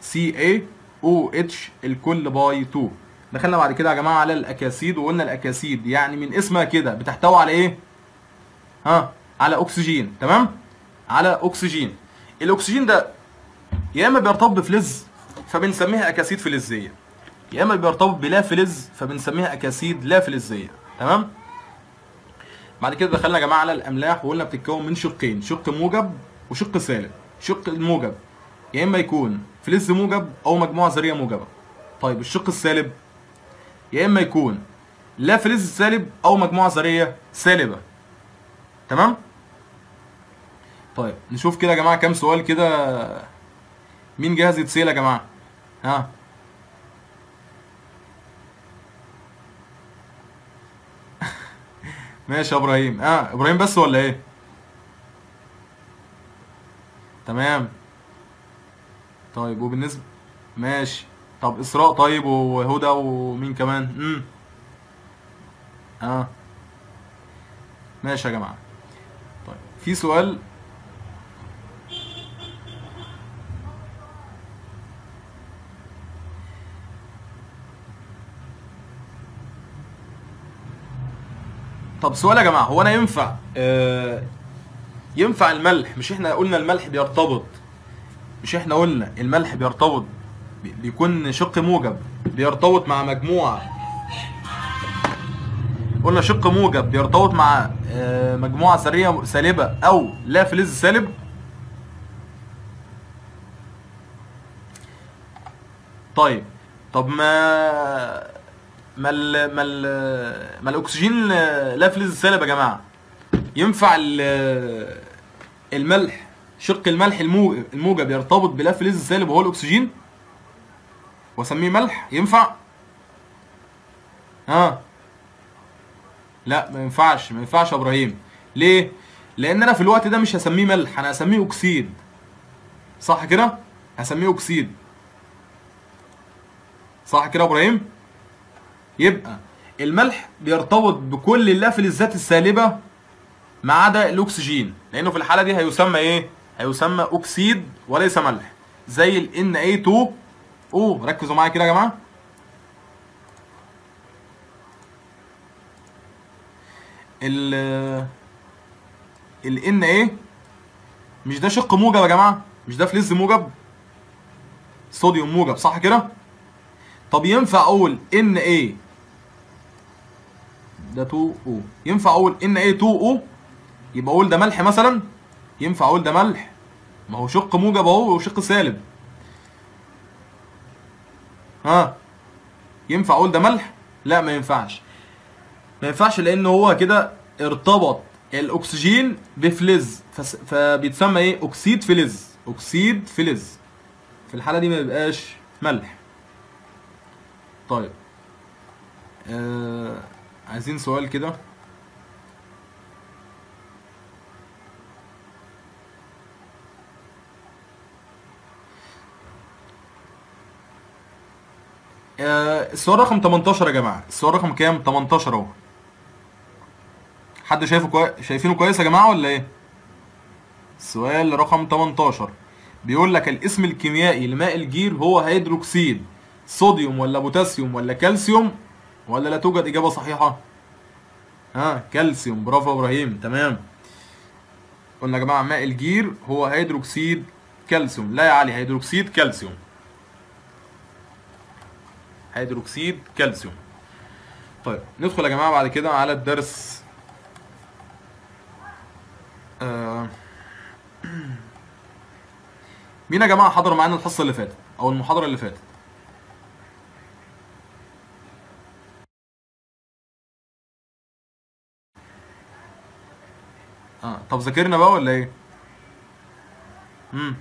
CaOH الكل باي 2 دخلنا بعد كده يا جماعه على الاكاسيد وقلنا الاكاسيد يعني من اسمها كده بتحتوي على ايه ها على اكسجين تمام على اكسجين الاكسجين ده يا اما بيرتبط بفلز فبنسميها اكاسيد فلزيه يا اما بيرتبط بلا فلز فبنسميها اكاسيد لا فلزيه تمام بعد كده دخلنا يا جماعه على الاملاح وقلنا بتتكون من شقين شق موجب وشق سالب شق الموجب يا اما يكون فلز موجب او مجموعه ذريه موجبه طيب الشق السالب يا اما يكون لا فلز سالب او مجموعه ذريه سالبه تمام طيب نشوف كده يا جماعه كام سؤال كده مين جاهز يتسال يا جماعه ها ماشي يا ابراهيم اه ابراهيم بس ولا ايه تمام طيب وبالنسبه ماشي طب اسراء طيب وهدى ومين كمان امم اه ماشي يا جماعه طيب في سؤال طب سؤال يا جماعه هو انا ينفع آه ينفع الملح مش احنا قلنا الملح بيرتبط مش احنا قلنا الملح بيرتبط بي- بيكون شق موجب بيرتبط مع مجموعه قلنا شق موجب بيرتبط مع آه، مجموعه ذريه سالبه او لا فلز سالب طيب طب ما ما ال ما ال ما الاكسجين لا فلز سالب يا جماعه ينفع ال- الملح شق الملح المو- الموجب يرتبط بلا فلز سالب وهو الاكسجين واسميه ملح ينفع ها لا ما ينفعش ما ينفعش يا ابراهيم ليه لان انا في الوقت ده مش هسميه ملح انا هسميه اكسيد صح كده هسميه اكسيد صح كده يا ابراهيم يبقى الملح بيرتبط بكل اللافلزات السالبه ما عدا الاكسجين لانه في الحاله دي هيسمى ايه هيسمى اكسيد وليس ملح زي ال Na2O ركزوا معايا كده يا جماعه ال ال Na مش ده شق موجب يا جماعه مش ده فلز موجب صوديوم موجب صح كده طب ينفع اقول Na ده 2O ينفع اقول Na2O يبقى اقول ده ملح مثلا ينفع اقول ده ملح ما هو شق موجب اهو وشق سالب ها ينفع اقول ده ملح لا ما ينفعش ما ينفعش لان هو كده ارتبط الاكسجين بفلز فس- فبيتسمى ايه اكسيد فلز اكسيد فلز في الحاله دي ما بيبقاش ملح طيب آه عايزين سؤال كده آه، السؤال رقم 18 يا جماعه السؤال رقم كام 18 اهو حد شايفه كويس شايفينه كويس يا جماعه ولا ايه السؤال رقم 18 بيقول لك الاسم الكيميائي لماء الجير هو هيدروكسيد صوديوم ولا بوتاسيوم ولا كالسيوم ولا لا توجد اجابه صحيحه ها كالسيوم برافو يا ابراهيم تمام قلنا يا جماعه ماء الجير هو هيدروكسيد كالسيوم لا يا علي هيدروكسيد كالسيوم هيدروكسيد كالسيوم طيب ندخل يا جماعه بعد كده على الدرس آه، مين يا جماعه حضر معانا الحصه اللي فاتت او المحاضره اللي فاتت اه طب ذاكرنا بقى ولا ايه امم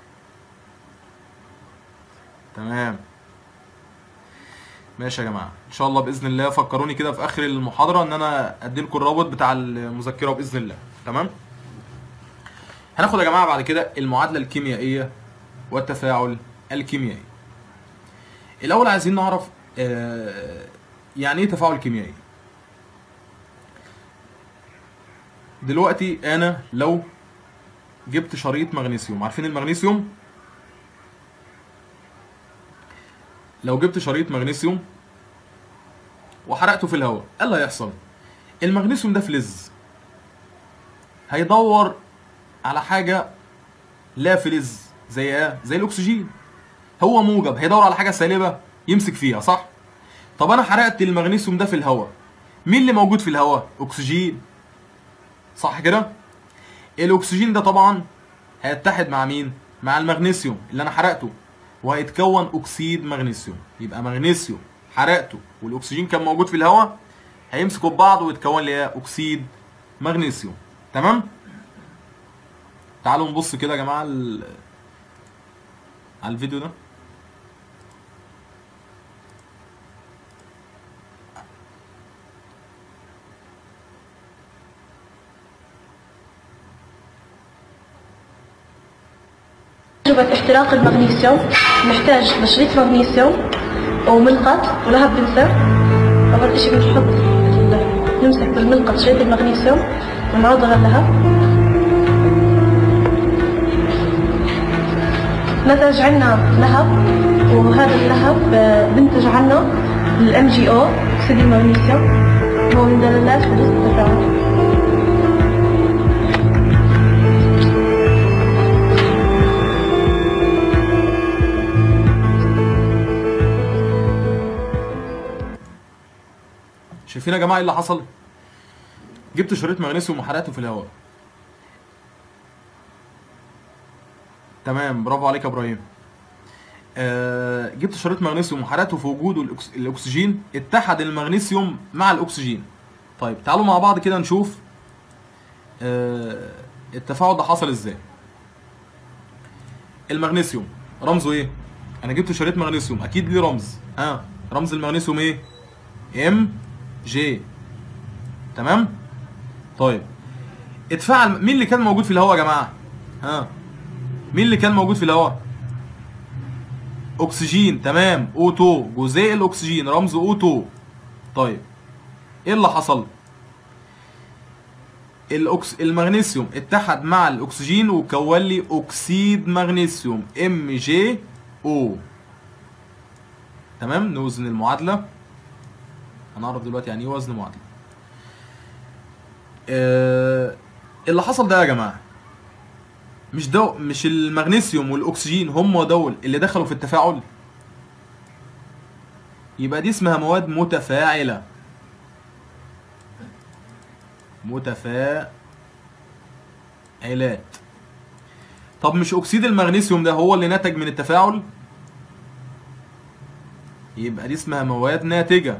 تمام ماشي يا جماعه ان شاء الله باذن الله فكروني كده في اخر المحاضره ان انا ادي لكم الرابط بتاع المذكره باذن الله تمام هناخد يا جماعه بعد كده المعادله الكيميائيه والتفاعل الكيميائي الاول عايزين نعرف آه، يعني ايه تفاعل كيميائي دلوقتي انا لو جبت شريط مغنيسيوم عارفين المغنيسيوم لو جبت شريط مغنيسيوم وحرقته في الهواء ايه اللي هيحصل المغنيسيوم ده فلز هيدور على حاجه لا فلز زي ايه زي الاكسجين هو موجب هيدور على حاجه سالبه يمسك فيها صح طب انا حرقت المغنيسيوم ده في الهواء مين اللي موجود في الهواء اكسجين صح كده الاكسجين ده طبعا هيتحد مع مين مع المغنيسيوم اللي انا حرقته وهيتكون اكسيد مغنيسيوم يبقى مغنيسيوم حرقته والاكسجين كان موجود في الهواء هيمسكوا ببعض ويتكون لي إيه؟ اكسيد مغنيسيوم تمام تعالوا نبص كده يا جماعه ال- على الفيديو ده تجربة احتراق المغنيسيوم نحتاج لشريط مغنيسيوم وملقط ولهب بنسر أول إشي بنحط ال- نمسك بالملقط شريط المغنيسيوم ونعوضه للهب نتج عنا لهب وهذا اللهب آه، بنتج عنه الام جي او اكسيد المغنيسيوم هو من دلالات حدوث التفاعل شايفين يا جماعه ايه اللي حصل جبت شريط مغنيسيوم وحرقته في الهواء تمام برافو عليك يا ابراهيم آه جبت شريط مغنيسيوم وحرقته في وجود الأكس... الاكسجين اتحد المغنيسيوم مع الاكسجين طيب تعالوا مع بعض كده نشوف آه التفاعل ده حصل ازاي المغنيسيوم رمزه ايه انا جبت شريط مغنيسيوم اكيد ليه رمز ها آه. رمز المغنيسيوم ايه ام جي تمام طيب اتفاعل مين اللي كان موجود في الهواء يا جماعه ها مين اللي كان موجود في الهواء اكسجين تمام O2 جزيء الاكسجين رمزه O2 طيب ايه اللي حصل الأكس... المغنيسيوم اتحد مع الاكسجين وكون لي اكسيد مغنيسيوم MgO تمام نوزن المعادله هنعرف دلوقتي يعني ايه وزن معادله آه... اللي حصل ده يا جماعه مش دو مش المغنيسيوم والاكسجين هم دول اللي دخلوا في التفاعل يبقى دي اسمها مواد متفاعله متفاعلات طب مش اكسيد المغنيسيوم ده هو اللي نتج من التفاعل يبقى دي اسمها مواد ناتجه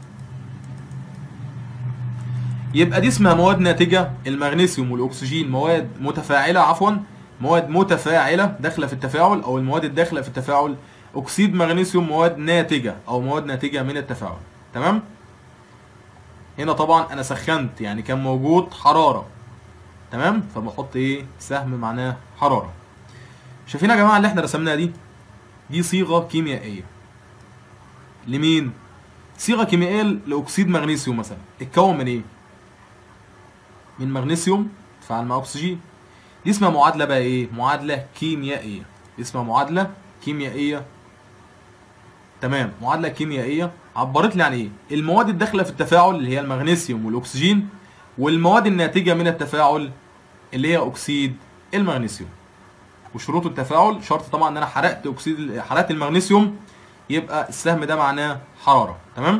يبقى دي اسمها مواد ناتجه المغنيسيوم والاكسجين مواد متفاعله عفوا مواد متفاعله داخله في التفاعل او المواد الداخله في التفاعل اكسيد مغنيسيوم مواد ناتجه او مواد ناتجه من التفاعل تمام هنا طبعا انا سخنت يعني كان موجود حراره تمام فبحط ايه سهم معناه حراره شايفين يا جماعه اللي احنا رسمناها دي دي صيغه كيميائيه لمين صيغه كيميائيه لاكسيد مغنيسيوم مثلا اتكون من ايه من مغنيسيوم تفاعل مع اكسجين دي اسمها معادله بقى ايه معادله كيميائيه اسمها معادله كيميائيه تمام معادله كيميائيه عبرت لي عن ايه المواد الداخله في التفاعل اللي هي المغنيسيوم والاكسجين والمواد الناتجه من التفاعل اللي هي اكسيد المغنيسيوم وشروط التفاعل شرط طبعا ان انا حرقت اكسيد حرقت المغنيسيوم يبقى السهم ده معناه حراره تمام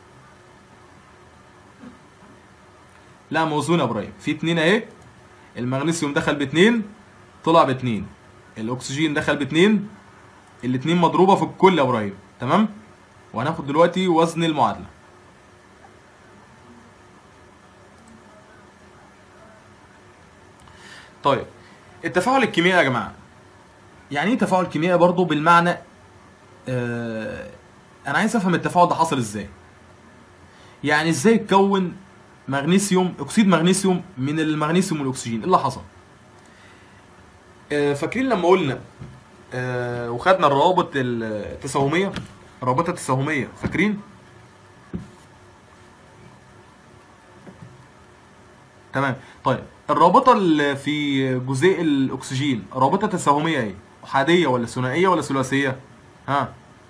لا موزون يا ابراهيم في اتنين اهي المغنيسيوم دخل باتنين طلع باتنين الاكسجين دخل باتنين الاتنين مضروبه في الكل يا ابراهيم تمام وهناخد دلوقتي وزن المعادله طيب التفاعل الكيميائي يا جماعه يعني ايه تفاعل كيميائي برضو بالمعنى آه انا عايز افهم التفاعل ده حصل ازاي يعني ازاي اتكون مغنيسيوم اكسيد مغنيسيوم من المغنيسيوم والاكسجين ايه اللي حصل آه فاكرين لما قلنا آه وخدنا الروابط التساهميه الرابطه التساهميه فاكرين تمام طيب الرابطه اللي في جزيء الاكسجين رابطه تساهميه ايه احاديه ولا ثنائيه ولا ثلاثيه ها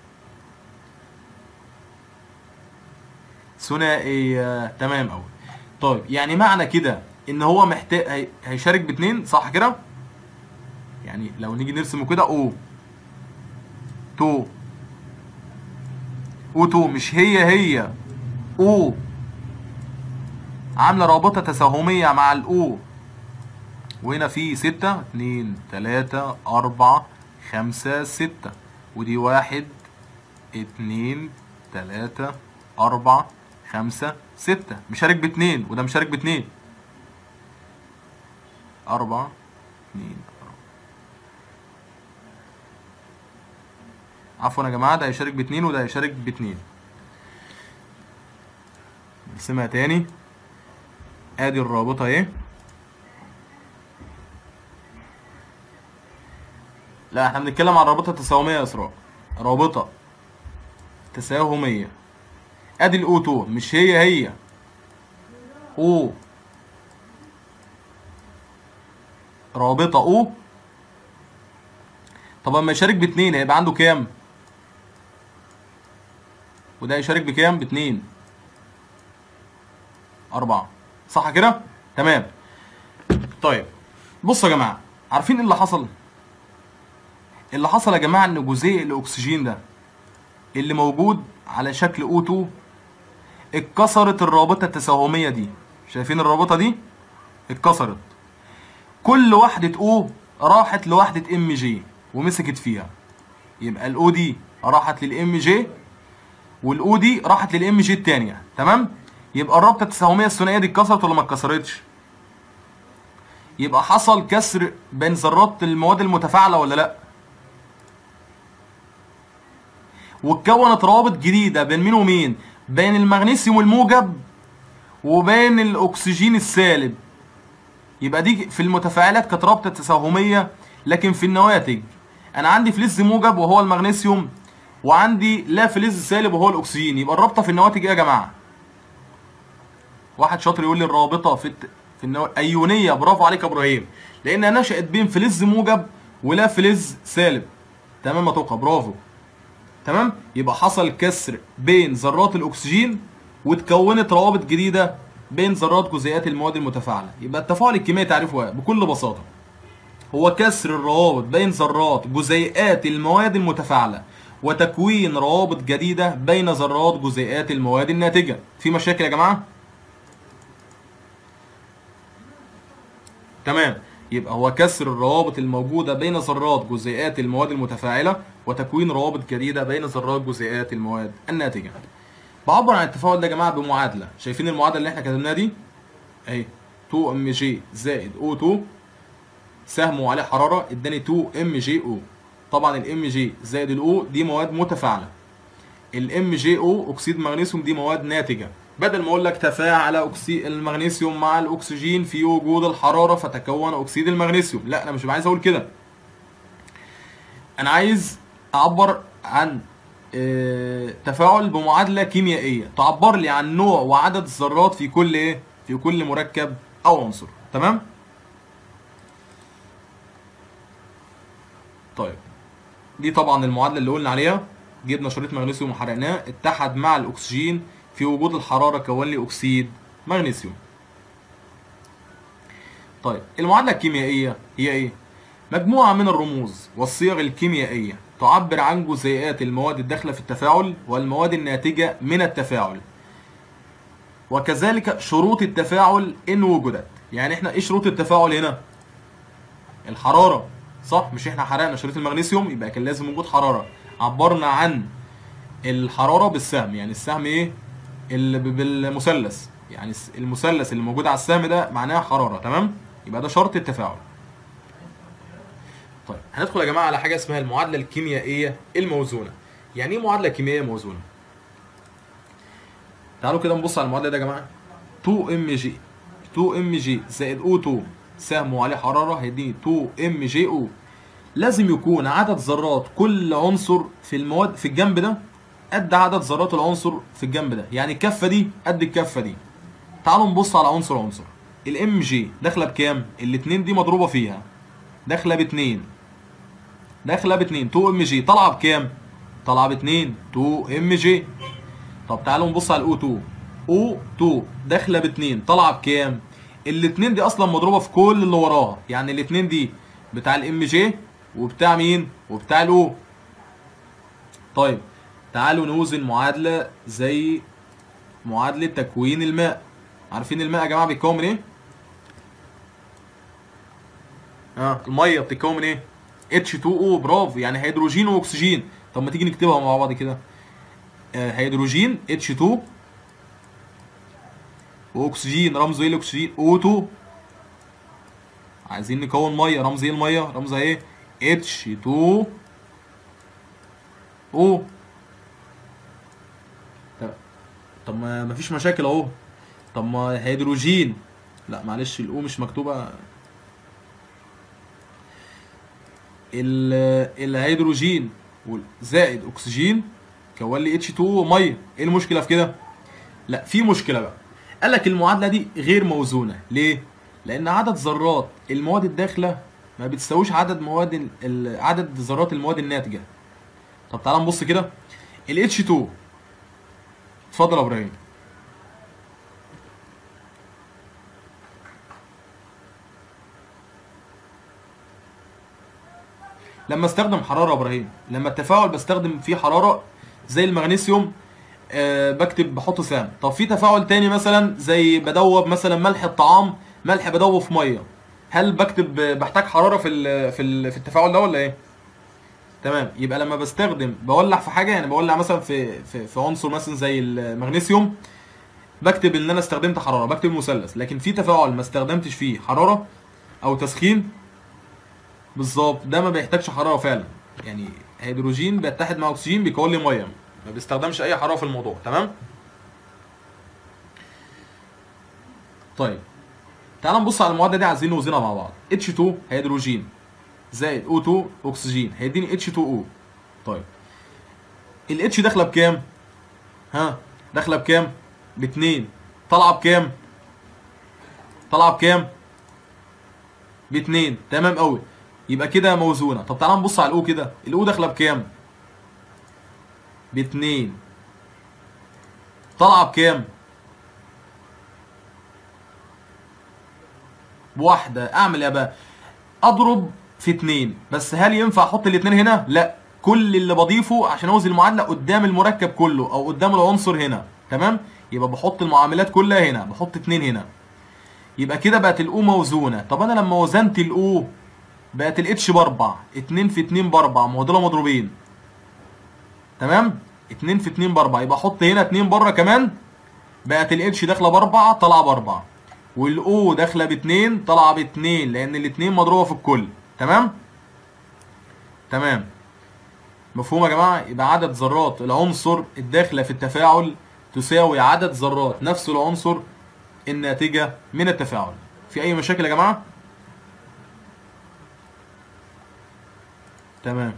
ثنائيه تمام قوي طيب يعني معنى كده ان هو محتاج هي... هيشارك باتنين صح كده يعني لو نيجي نرسمه كده او تو او تو مش هي هي او عامله رابطه تساهميه مع الاو وهنا في ستة اتنين تلاتة أربعة خمسة ستة ودي واحد اتنين تلاتة أربعة خمسة ستة مشارك باتنين وده مشارك باتنين أربعة اتنين أربعة عفوا يا جماعة ده هيشارك باتنين وده هيشارك باتنين نرسمها تاني ادي الرابطة اهي لا احنا بنتكلم عن رابطة تساهمية يا اسراء رابطة تساهمية ادي الاو 2 مش هي هي او رابطة او طب اما يشارك باتنين هيبقى عنده كام؟ وده يشارك بكام؟ باتنين أربعة صح كده؟ تمام طيب بصوا يا جماعة عارفين ايه اللي حصل؟ اللي حصل يا جماعة ان جزيء الأكسجين ده اللي موجود على شكل O2 اتكسرت الرابطة التساهمية دي شايفين الرابطة دي؟ اتكسرت كل وحدة O راحت لوحدة MG ومسكت فيها يبقى الأو دي راحت للام جي والاو دي راحت للام جي التانية تمام يبقى الرابطة التساهمية الثنائية دي اتكسرت ولا ما اتكسرتش يبقى حصل كسر بين ذرات المواد المتفاعلة ولا لا واتكونت روابط جديدة بين مين ومين بين المغنيسيوم الموجب وبين الاكسجين السالب يبقى دي في المتفاعلات كانت رابطه تساهميه لكن في النواتج انا عندي فلز موجب وهو المغنيسيوم وعندي لا فلز سالب وهو الاكسجين يبقى الرابطه في النواتج ايه يا جماعه واحد شاطر يقول لي الرابطه في الت... في النو... ايونيه برافو عليك يا ابراهيم لانها نشات بين فلز موجب ولا فلز سالب تمام يا توقع برافو تمام يبقى حصل كسر بين ذرات الاكسجين وتكونت روابط جديده بين ذرات جزيئات المواد المتفاعله يبقى التفاعل الكيميائي تعريفه ايه بكل بساطه هو كسر الروابط بين ذرات جزيئات المواد المتفاعله وتكوين روابط جديده بين ذرات جزيئات المواد الناتجه في مشاكل يا جماعه تمام يبقى هو كسر الروابط الموجودة بين ذرات جزيئات المواد المتفاعلة وتكوين روابط جديدة بين ذرات جزيئات المواد الناتجة. بعبر عن التفاعل ده يا جماعة بمعادلة، شايفين المعادلة اللي احنا كتبناها دي؟ اهي 2 ام جي زائد او 2 سهم عليه حرارة اداني 2 ام جي او. طبعا الام جي زائد الاو دي مواد متفاعلة. الام جي او اكسيد مغنيسيوم دي مواد ناتجة. بدل ما اقول لك تفاعل اكسيد المغنيسيوم مع الاكسجين في وجود الحراره فتكون اكسيد المغنيسيوم لا انا مش عايز اقول كده انا عايز اعبر عن آه، تفاعل بمعادله كيميائيه تعبر لي عن نوع وعدد الذرات في كل ايه في كل مركب او عنصر تمام طيب دي طبعا المعادله اللي قلنا عليها جبنا شريط مغنيسيوم وحرقناه اتحد مع الاكسجين في وجود الحراره كون لي اكسيد مغنيسيوم طيب المعادله الكيميائيه هي ايه مجموعه من الرموز والصيغ الكيميائيه تعبر عن جزيئات المواد الداخله في التفاعل والمواد الناتجه من التفاعل وكذلك شروط التفاعل ان وجدت يعني احنا ايه شروط التفاعل هنا الحراره صح مش احنا حرقنا شريط المغنيسيوم يبقى كان لازم وجود حراره عبرنا عن الحراره بالسهم يعني السهم ايه اللي ب- بالمثلث يعني الس- المثلث اللي موجود على السهم ده معناه حراره تمام يبقى ده شرط التفاعل طيب هندخل يا جماعه على حاجه اسمها المعادله الكيميائيه الموزونه يعني ايه معادله كيميائيه موزونه تعالوا كده نبص على المعادله دي يا جماعه 2 ام جي 2 ام جي زائد او 2 سهم وعليه حراره هيديني 2 ام جي او لازم يكون عدد ذرات كل عنصر في المواد في الجنب ده قد عدد ذرات العنصر في الجنب ده يعني الكفه دي قد الكفه دي تعالوا نبص على عنصر عنصر الام جي داخله بكام الاتنين دي مضروبه فيها داخله باتنين داخله باتنين 2 ام جي طالعه بكام طالعه باتنين 2 ام جي طب تعالوا نبص على الاو 2 او 2 داخله باتنين طالعه بكام الاتنين دي اصلا مضروبه في كل اللي وراها يعني الاتنين دي بتاع الام جي وبتاع مين وبتاع الاو طيب تعالوا نوزن معادله زي معادله تكوين الماء عارفين الماء يا جماعه بيتكون من ايه اه الميه بتتكون من ايه H2O برافو يعني هيدروجين واكسجين طب ما تيجي نكتبها مع بعض كده آه هيدروجين H2 واكسجين رمزه ايه الاكسجين O2 عايزين نكون ميه رمز ايه الميه رمزها ايه H2O طب طب ما مفيش مشاكل اهو طب ما هيدروجين لا معلش الاو مش مكتوبه ال- الهيدروجين وال- زائد اكسجين كون لي اتش 2 ميه ايه المشكله في كده لا في مشكله بقى قال لك المعادله دي غير موزونه ليه لان عدد ذرات المواد الداخله ما بتساويش عدد مواد ال- ال- عدد ذرات المواد الناتجه طب تعال نبص كده ال اتش 2 اتفضل يا ابراهيم لما استخدم حراره يا ابراهيم لما التفاعل بستخدم فيه حراره زي المغنيسيوم آه بكتب بحط سهم طب في تفاعل تاني مثلا زي بدوب مثلا ملح الطعام ملح بدوب في ميه هل بكتب بحتاج حراره في ال في ال في التفاعل ده ولا ايه تمام يبقى لما بستخدم بولع في حاجه يعني بولع مثلا في في, في عنصر مثلا زي المغنيسيوم بكتب ان انا استخدمت حراره بكتب مثلث لكن في تفاعل ما استخدمتش فيه حراره او تسخين بالظبط ده ما بيحتاجش حراره فعلا يعني هيدروجين بيتحد مع اكسجين بيكون لي ميه ما بيستخدمش اي حراره في الموضوع تمام طيب تعال نبص على المعادله دي عايزين نوزنها مع بعض H2 هيدروجين زائد O2 اكسجين هيديني H2O طيب ال H داخله بكام ها داخله بكام باتنين طالعه بكام طالعه بكام باتنين تمام قوي يبقى كده موزونه طب تعال نبص على الاو كده الاو داخله بكام باتنين طالعه بكام بواحده اعمل ايه بقى اضرب في اتنين بس هل ينفع احط الاتنين هنا لا كل اللي بضيفه عشان اوزن المعادله قدام المركب كله او قدام العنصر هنا تمام يبقى بحط المعاملات كلها هنا بحط اتنين هنا يبقى كده بقت الاو موزونه طب انا لما وزنت الاو بقت الاتش باربع اتنين في اتنين باربع ما هو دول مضروبين تمام اتنين في اتنين باربع يبقى احط هنا اتنين بره كمان بقت الاتش داخله باربعه طالعه باربعه والاو داخله باتنين طالعه باتنين لان الاتنين مضروبه في الكل تمام تمام مفهوم يا جماعه يبقى عدد ذرات العنصر الداخله في التفاعل تساوي عدد ذرات نفس العنصر الناتجه من التفاعل في اي مشاكل يا جماعه تمام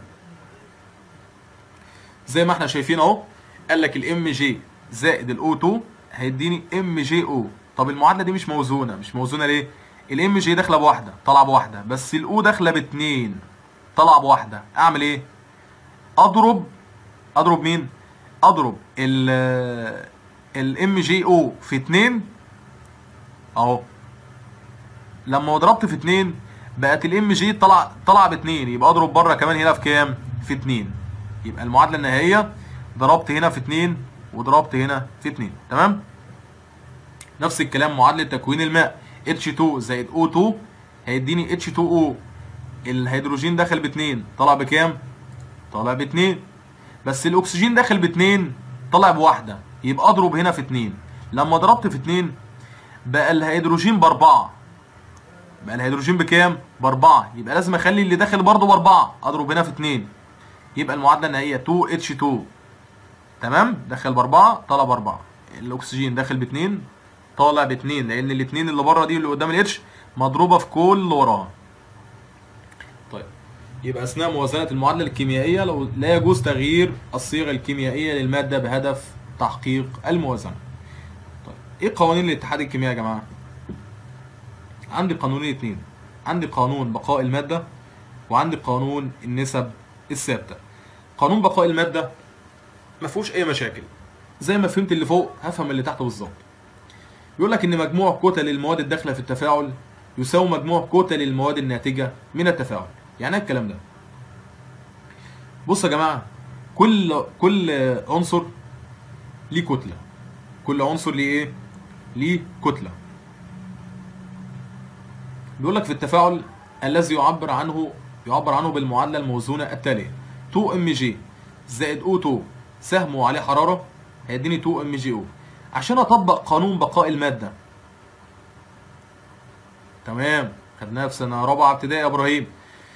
زي ما احنا شايفين اهو قال لك الام جي زائد الاو 2 هيديني ام جي او طب المعادله دي مش موزونه مش موزونه ليه الام جي داخله بواحده طالعه بواحده بس الاو داخله باتنين طالعه بواحده اعمل ايه اضرب اضرب مين اضرب ال الام جي او في اتنين اهو لما ضربت في اتنين بقت الام جي طلع طلع باتنين يبقى اضرب بره كمان هنا في كام في اتنين يبقى المعادله النهائيه ضربت هنا في اتنين وضربت هنا في اتنين تمام نفس الكلام معادله تكوين الماء H2 زائد O2 هيديني H2O الهيدروجين داخل باتنين طلع بكام طلع باتنين بس الاكسجين داخل باتنين طلع بواحده يبقى اضرب هنا في اتنين لما ضربت في اتنين بقى الهيدروجين باربعه بقى الهيدروجين بكام باربعه يبقى لازم اخلي اللي داخل برضه باربعه اضرب هنا في اتنين يبقى المعادله النهائيه 2H2 تمام دخل باربعه طلع باربعه الاكسجين داخل باتنين طالع باتنين لان الاتنين اللي بره دي اللي قدام الاتش مضروبه في كل اللي وراها طيب يبقى اثناء موازنه المعادله الكيميائيه لو لا يجوز تغيير الصيغه الكيميائيه للماده بهدف تحقيق الموازنه طيب ايه قوانين الاتحاد الكيميائي يا جماعه عندي قانونين اتنين عندي قانون بقاء الماده وعندي قانون النسب الثابته قانون بقاء الماده ما فيهوش اي مشاكل زي ما فهمت اللي فوق هفهم اللي تحت بالظبط بيقول لك ان مجموع كتل المواد الداخله في التفاعل يساوي مجموع كتل المواد الناتجه من التفاعل يعني ايه الكلام ده بصوا يا جماعه كل كل عنصر ليه كتله كل عنصر ليه ايه ليه كتله بيقول لك في التفاعل الذي يعبر عنه يعبر عنه بالمعادله الموزونه التاليه 2 ام جي زائد او 2 سهمه عليه حراره هيديني 2 ام جي او عشان اطبق قانون بقاء الماده تمام خدناها في سنه رابعه ابتدائي يا ابراهيم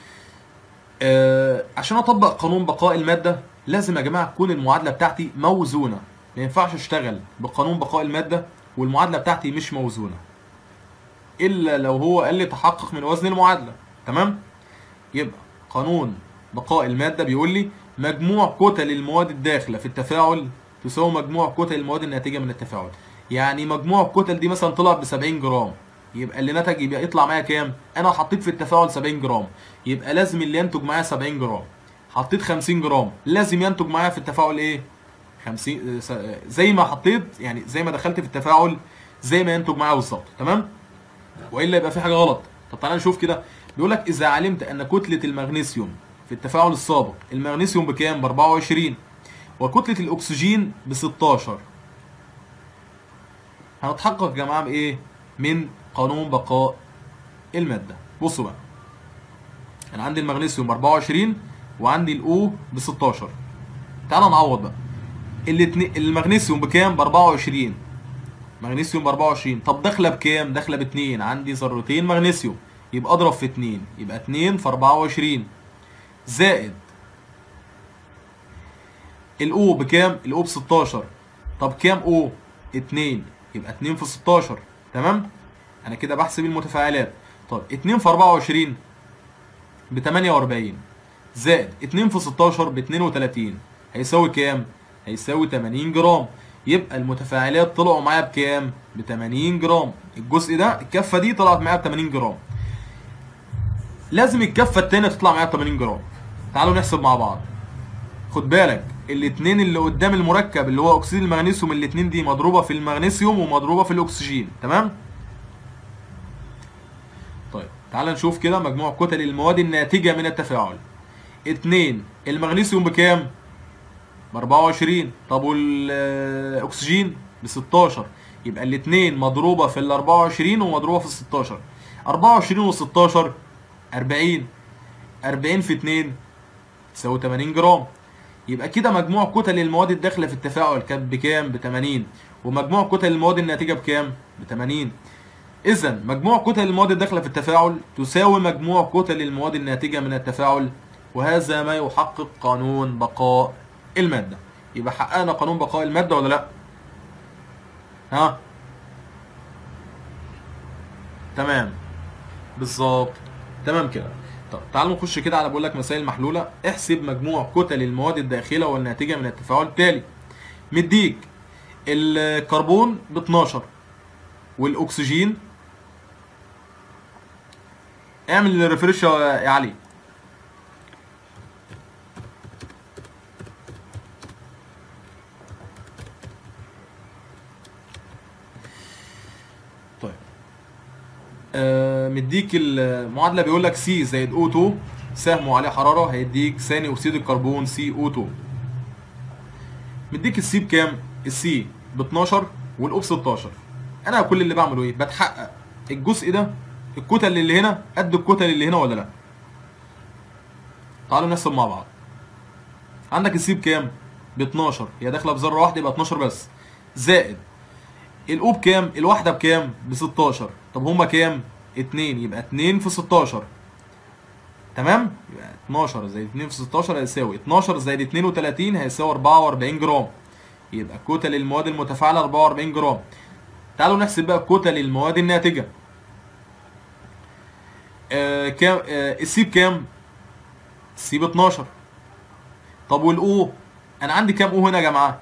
آه عشان اطبق قانون بقاء الماده لازم يا جماعه تكون المعادله بتاعتي موزونه ما ينفعش اشتغل بقانون بقاء الماده والمعادله بتاعتي مش موزونه الا لو هو قال لي تحقق من وزن المعادله تمام يبقى قانون بقاء الماده بيقول لي مجموع كتل المواد الداخله في التفاعل تساوي مجموع كتل المواد الناتجه من التفاعل يعني مجموع الكتل دي مثلا طلع ب 70 جرام يبقى اللي نتج يبقى يطلع معايا كام انا حطيت في التفاعل 70 جرام يبقى لازم اللي ينتج معايا 70 جرام حطيت 50 جرام لازم ينتج معايا في التفاعل ايه 50 زي ما حطيت يعني زي ما دخلت في التفاعل زي ما ينتج معايا بالظبط تمام والا يبقى في حاجه غلط طب تعالى نشوف كده بيقول لك اذا علمت ان كتله المغنيسيوم في التفاعل السابق المغنيسيوم بكام ب 24 وكتله الاكسجين ب 16 هنتحقق يا جماعه بايه من قانون بقاء الماده بصوا بقى انا عندي المغنيسيوم ب 24 وعندي الاو ب 16 تعالى نعوض بقى الاتنين المغنيسيوم بكام ب 24 مغنيسيوم ب 24 طب داخله بكام داخله ب 2 عندي ذرتين مغنيسيوم يبقى اضرب في 2 يبقى 2 في 24 زائد الاو بكام الاو ب 16 طب كام او 2 يبقى 2 في 16 تمام انا كده بحسب المتفاعلات طب 2 في 24 ب 48 زائد 2 في 16 ب 32 هيساوي كام؟ هيساوي 80 جرام يبقى المتفاعلات طلعوا معايا بكام؟ ب 80 جرام الجزء ده الكفه دي طلعت معايا ب 80 جرام لازم الكفه التانيه تطلع معايا ب 80 جرام تعالوا نحسب مع بعض خد بالك الاتنين اللي قدام المركب اللي هو اكسيد المغنيسيوم الاتنين دي مضروبه في المغنيسيوم ومضروبه في الاكسجين تمام طيب تعال نشوف كده مجموع كتل المواد الناتجه من التفاعل اتنين المغنيسيوم بكام ب 24 طب والاكسجين ب 16 يبقى الاتنين مضروبه في ال 24 ومضروبه في ال 16 24 و 16 40 40 في 2 تساوي 80 جرام يبقى كده مجموع كتل المواد الداخله في التفاعل كانت بكام ب 80 ومجموع كتل المواد الناتجه بكام ب 80 اذا مجموع كتل المواد الداخله في التفاعل تساوي مجموع كتل المواد الناتجه من التفاعل وهذا ما يحقق قانون بقاء الماده يبقى حققنا قانون بقاء الماده ولا لا ها تمام بالظبط تمام كده طب تعالوا نخش كده على بقول لك مسائل محلوله احسب مجموع كتل المواد الداخله والناتجه من التفاعل التالي مديك الكربون ب 12 والاكسجين اعمل الريفرش يا علي طيب آه مديك المعادله بيقول لك سي زائد او 2 سهمه عليه حراره هيديك ثاني اكسيد الكربون سي او 2 مديك السي بكام السي ب 12 والاو ب 16 انا كل اللي بعمله ايه بتحقق الجزء ده الكتل اللي هنا قد الكتل اللي هنا ولا لا تعالوا نحسب مع بعض عندك السي بكام ب 12 هي داخله بذره واحده يبقى 12 بس زائد الاو بكام الواحده بكام ب 16 طب هما كام 2 يبقى 2 في 16 تمام يبقى 12 زائد 2 في 16 هيساوي 12 زائد 32 هيساوي 44 جرام يبقى كتل المواد المتفاعله 44 جرام تعالوا نحسب بقى كتل المواد الناتجه آه كام آه السي بكام السي ب 12 طب والاو انا عندي كام او هنا يا جماعه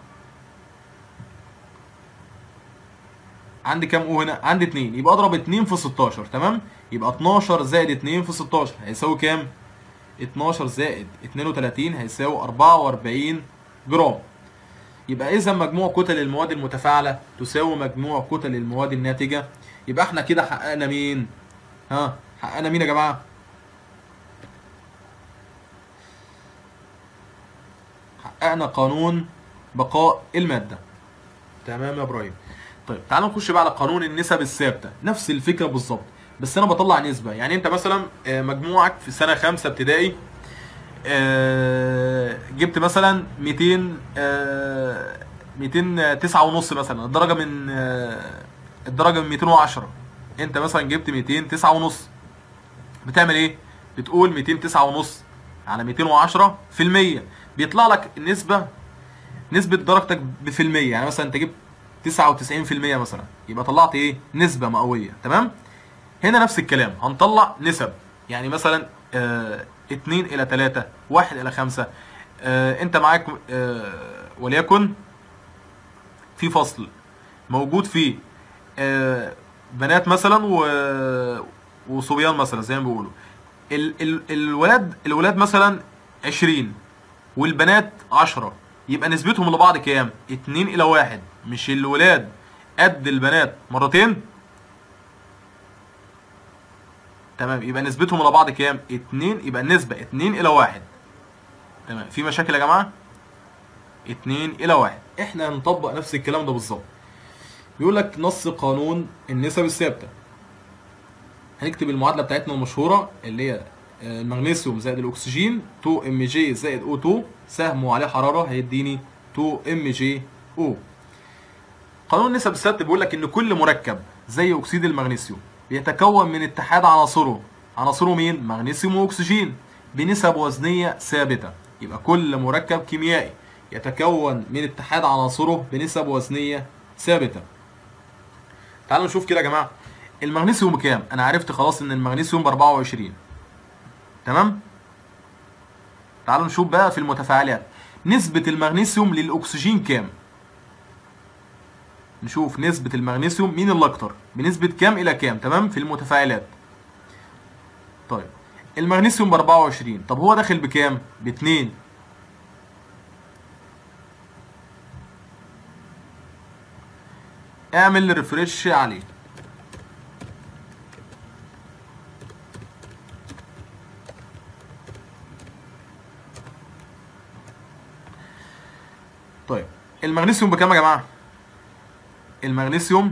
عندي كام او هنا عندي 2 يبقى اضرب 2 في 16 تمام يبقى 12 زائد 2 في 16 هيساوي كام 12 زائد 32 هيساوي 44 جرام يبقى اذا مجموع كتل المواد المتفاعله تساوي مجموع كتل المواد الناتجه يبقى احنا كده حققنا مين ها حققنا مين يا جماعه حققنا قانون بقاء الماده تمام يا ابراهيم طيب تعالوا نخش بقى على قانون النسب الثابته نفس الفكره بالظبط بس انا بطلع نسبه يعني انت مثلا آه، مجموعك في سنه خمسة ابتدائي آه، جبت مثلا 200 آه، 209 ونص مثلا الدرجه من آه، الدرجه من 210 انت مثلا جبت 209 ونص بتعمل ايه بتقول 209 ونص على 210 في المية بيطلع لك النسبه نسبه درجتك في المية يعني مثلا انت جبت 99% مثلا يبقى طلعت ايه نسبه مئويه تمام هنا نفس الكلام هنطلع نسب يعني مثلا آه 2 الى 3 1 الى 5 آه انت معاك آه وليكن في فصل موجود فيه آه بنات مثلا و وصبيان مثلا زي ما بيقولوا ال ال الولاد الولاد مثلا 20 والبنات 10 يبقى نسبتهم لبعض كام 2 الى 1 مش الولاد قد البنات مرتين تمام يبقى نسبتهم لبعض كام 2 يبقى النسبة 2 الى 1 تمام في مشاكل يا جماعة 2 الى 1 احنا هنطبق نفس الكلام ده بالظبط بيقول لك نص قانون النسب الثابتة هنكتب المعادلة بتاعتنا المشهورة اللي هي آه، المغنيسيوم زائد الاكسجين 2 ام جي زائد او 2 سهمه عليه حرارة هيديني 2 ام جي او قانون النسب الثابتة بيقول لك ان كل مركب زي اكسيد المغنيسيوم بيتكون من اتحاد عناصره عناصره مين مغنيسيوم واكسجين بنسب وزنية ثابتة يبقى كل مركب كيميائي يتكون من اتحاد عناصره بنسب وزنية ثابتة تعالوا نشوف كده يا جماعة المغنيسيوم بكام انا عرفت خلاص ان المغنيسيوم ب 24 تمام تعالوا نشوف بقى في المتفاعلات نسبة المغنيسيوم للأكسجين كام؟ نشوف نسبة المغنيسيوم مين اللي أكتر؟ بنسبة كام إلى كام؟ تمام؟ في المتفاعلات. طيب المغنيسيوم ب 24 طب هو داخل بكام؟ ب 2 اعمل ريفرش عليه طيب المغنيسيوم بكام يا جماعه المغنيسيوم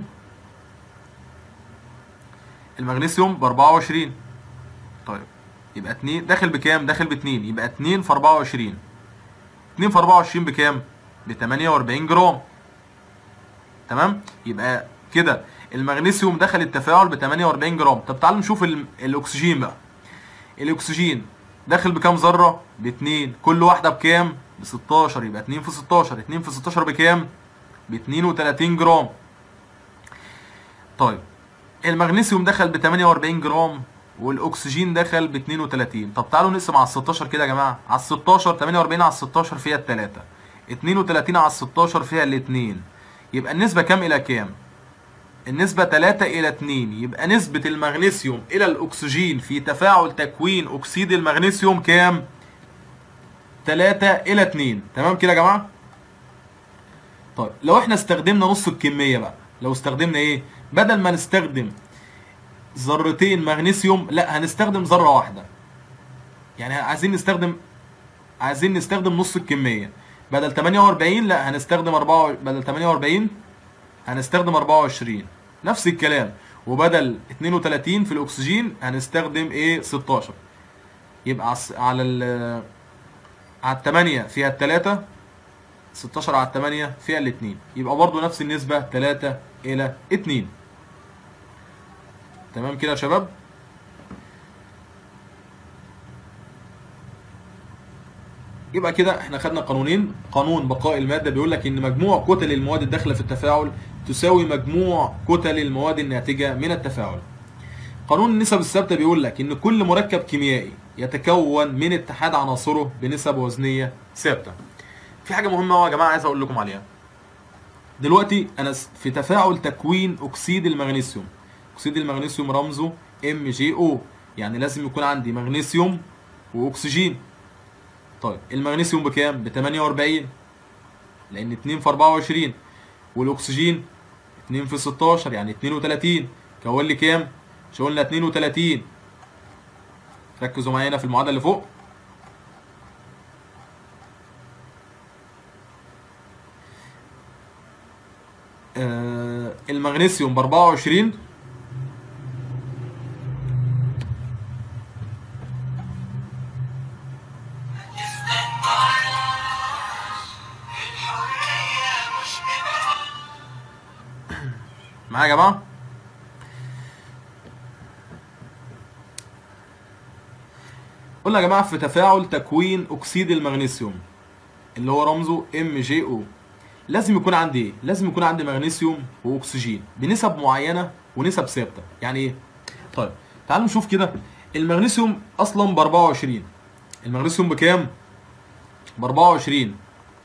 المغنيسيوم ب 24 طيب يبقى 2 داخل بكام داخل ب 2 يبقى 2 في 24 2 في 24 بكام ب 48 جرام تمام يبقى كده المغنيسيوم دخل التفاعل ب 48 جرام طب تعالوا نشوف ال- الاكسجين بقى الاكسجين داخل بكام ذره ب 2 كل واحده بكام ب 16 يبقى 2 في 16 2 في 16 بكام ب 32 جرام طيب المغنيسيوم دخل ب 48 جرام والاكسجين دخل ب 32 طب تعالوا نقسم على ال 16 كده يا جماعه على ال 16 48 على ال 16 فيها الثلاثه 32 على ال 16 فيها الاثنين يبقى النسبه كام الى كام النسبة 3 إلى 2 يبقى نسبة المغنيسيوم إلى الأكسجين في تفاعل تكوين أكسيد المغنيسيوم كام؟ 3 إلى 2 تمام كده يا جماعة؟ طيب لو احنا استخدمنا نص الكمية بقى لو استخدمنا ايه؟ بدل ما نستخدم ذرتين مغنيسيوم لا هنستخدم ذرة واحدة يعني عايزين نستخدم عايزين نستخدم نص الكمية بدل 48 لا هنستخدم 4 بدل 48 هنستخدم 24 نفس الكلام وبدل 32 في الاكسجين هنستخدم ايه 16 يبقى عس- على ال على الثمانية فيها التلاتة 16 على الثمانية فيها الاتنين يبقى برضو نفس النسبة 3 إلى 2 تمام كده يا شباب يبقى كده احنا خدنا قانونين قانون بقاء المادة بيقول لك ان مجموع كتل المواد الداخلة في التفاعل تساوي مجموع كتل المواد الناتجة من التفاعل قانون النسب الثابتة بيقول لك ان كل مركب كيميائي يتكون من اتحاد عناصره بنسب وزنية ثابتة في حاجة مهمة أوي يا جماعة عايز اقول لكم عليها دلوقتي انا س- في تفاعل تكوين اكسيد المغنيسيوم اكسيد المغنيسيوم رمزه ام جي او يعني لازم يكون عندي مغنيسيوم واكسجين طيب المغنيسيوم بكام ب 48 لان 2 في 24 والاكسجين 2 في 16 يعني 32 كون لي كام مش قلنا 32 ركزوا معايا هنا في المعادله اللي فوق آه المغنيسيوم ب 24 معايا يا جماعه قلنا يا جماعه في تفاعل تكوين اكسيد المغنيسيوم اللي هو رمزه ام جي او لازم يكون عندي ايه لازم يكون عندي مغنيسيوم واكسجين بنسب معينه ونسب ثابته يعني ايه طيب تعالوا نشوف كده المغنيسيوم اصلا ب 24 المغنيسيوم بكام ب 24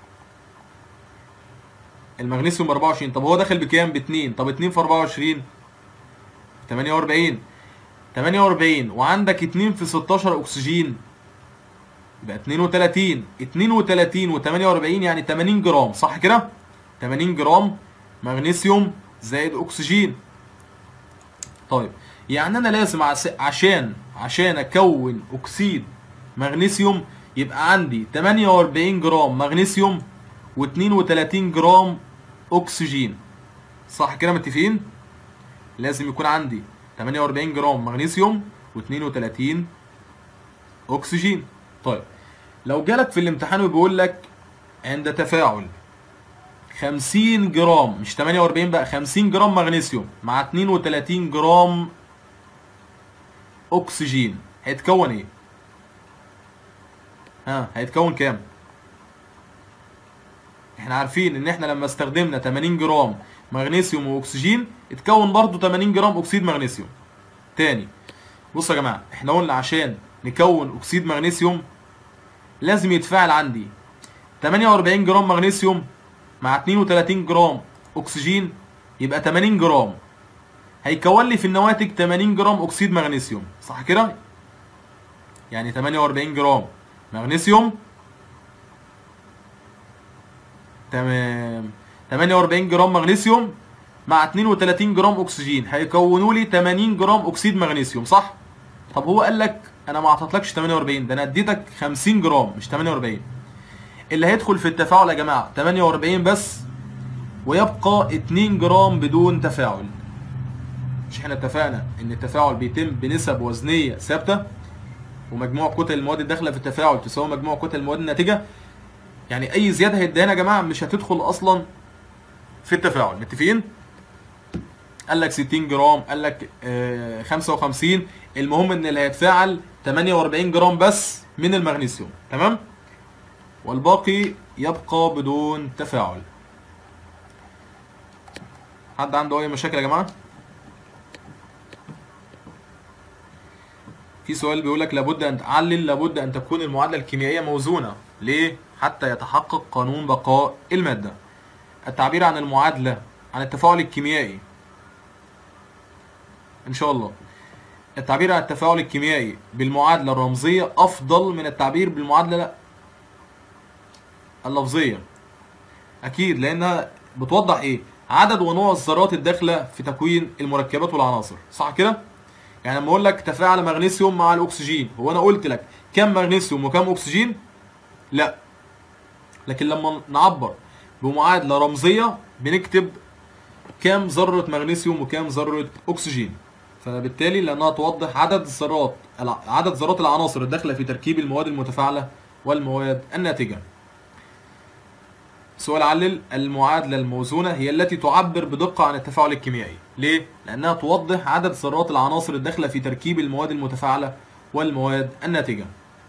المغنيسيوم ب 24 طب هو داخل بكام ب 2 طب 2 في 24 48 48 وعندك 2 في 16 اكسجين يبقى 32 32 و48 يعني 80 جرام صح كده 80 جرام مغنيسيوم زائد اكسجين طيب يعني انا لازم عس- عشان عشان اكون اكسيد مغنيسيوم يبقى عندي 48 جرام مغنيسيوم و32 جرام اكسجين صح كده متفقين لازم يكون عندي 48 جرام مغنيسيوم و32 اكسجين طيب لو جالك في الامتحان وبيقول لك عند تفاعل 50 جرام مش 48 بقى 50 جرام مغنيسيوم مع 32 جرام اكسجين هيتكون ايه ها هيتكون كام احنا احنا عارفين ان احنا لما استخدمنا 80 جرام مغنيسيوم واكسجين اتكون برضو 80 جرام اكسيد مغنيسيوم تاني بصوا يا جماعه احنا قلنا عشان نكون اكسيد مغنيسيوم لازم يتفاعل عندي 48 جرام مغنيسيوم مع 32 جرام اكسجين يبقى 80 جرام هيكون لي في النواتج 80 جرام اكسيد مغنيسيوم صح كده يعني 48 جرام مغنيسيوم تمام 48 جرام مغنيسيوم مع 32 جرام اكسجين هيكونوا لي 80 جرام اكسيد مغنيسيوم صح طب هو قال لك انا ما اعطيتلكش 48 ده انا اديتك 50 جرام مش 48 اللي هيدخل في التفاعل يا جماعه 48 بس ويبقى 2 جرام بدون تفاعل مش احنا اتفقنا ان التفاعل بيتم بنسب وزنيه ثابته ومجموع كتل المواد الداخله في التفاعل تساوي مجموع كتل المواد الناتجه يعني اي زياده هيديها لنا يا جماعه مش هتدخل اصلا في التفاعل متفقين قال لك 60 جرام قال لك آه 55 المهم ان اللي هيتفاعل 48 جرام بس من المغنيسيوم تمام والباقي يبقى بدون تفاعل حد عنده اي مشاكل يا جماعه في سؤال بيقول لك لابد ان تعلل لابد ان تكون المعادله الكيميائيه موزونه ليه حتى يتحقق قانون بقاء الماده التعبير عن المعادله عن التفاعل الكيميائي ان شاء الله التعبير عن التفاعل الكيميائي بالمعادله الرمزيه افضل من التعبير بالمعادله اللفظيه اكيد لانها بتوضح ايه عدد ونوع الذرات الداخله في تكوين المركبات والعناصر صح كده يعني لما اقول لك تفاعل مغنيسيوم مع الاكسجين هو انا قلت لك كم مغنيسيوم وكم اكسجين لا لكن لما نعبر بمعادله رمزيه بنكتب كام ذره مغنيسيوم وكام ذره اكسجين فبالتالي لانها توضح عدد الذرات عدد ذرات العناصر الداخله في تركيب المواد المتفاعله والمواد الناتجه سؤال علل المعادلة الموزونة هي التي تعبر بدقة عن التفاعل الكيميائي ليه؟ لأنها توضح عدد ذرات العناصر الداخلة في تركيب المواد المتفاعلة والمواد الناتجة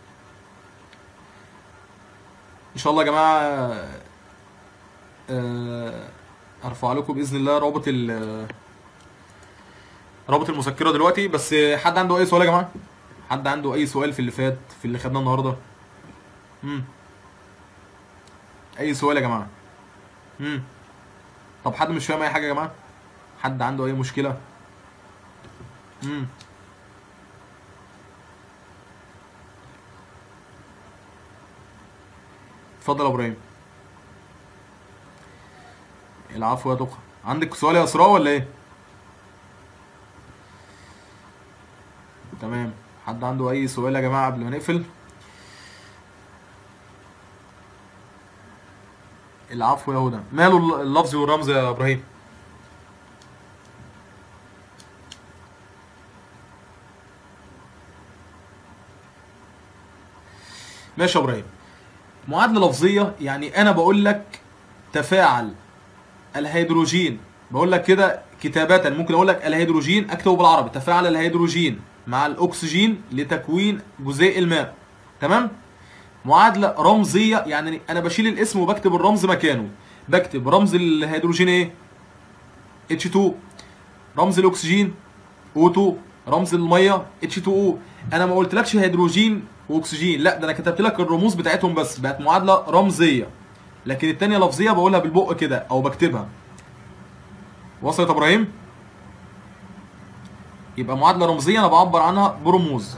إن شاء الله يا جماعة آه، أرفع لكم بإذن الله رابط ال رابط المذكرة دلوقتي بس حد عنده أي سؤال يا جماعة؟ حد عنده أي سؤال في اللي فات في اللي خدناه النهاردة؟ مم. اي سؤال يا جماعه امم طب حد مش فاهم اي حاجه يا جماعه حد عنده اي مشكله امم اتفضل يا ابراهيم العفو يا دقة عندك سؤال يا اسراء ولا ايه تمام حد عنده اي سؤال يا جماعه قبل ما نقفل العفو يا هدى ماله اللفظ والرمز يا ابراهيم ماشي يا ابراهيم معادله لفظيه يعني انا بقول لك تفاعل الهيدروجين بقول لك كده كتابة ممكن اقول لك الهيدروجين اكتبه بالعربي تفاعل الهيدروجين مع الاكسجين لتكوين جزيء الماء تمام معادله رمزيه يعني انا بشيل الاسم وبكتب الرمز مكانه بكتب رمز الهيدروجين ايه H2 رمز الاكسجين O2 رمز الميه H2O انا ما قلتلكش هيدروجين واكسجين لا ده انا كتبت لك الرموز بتاعتهم بس بقت معادله رمزيه لكن التانية لفظيه بقولها بالبق كده او بكتبها وصلت يا ابراهيم يبقى معادله رمزيه انا بعبر عنها برموز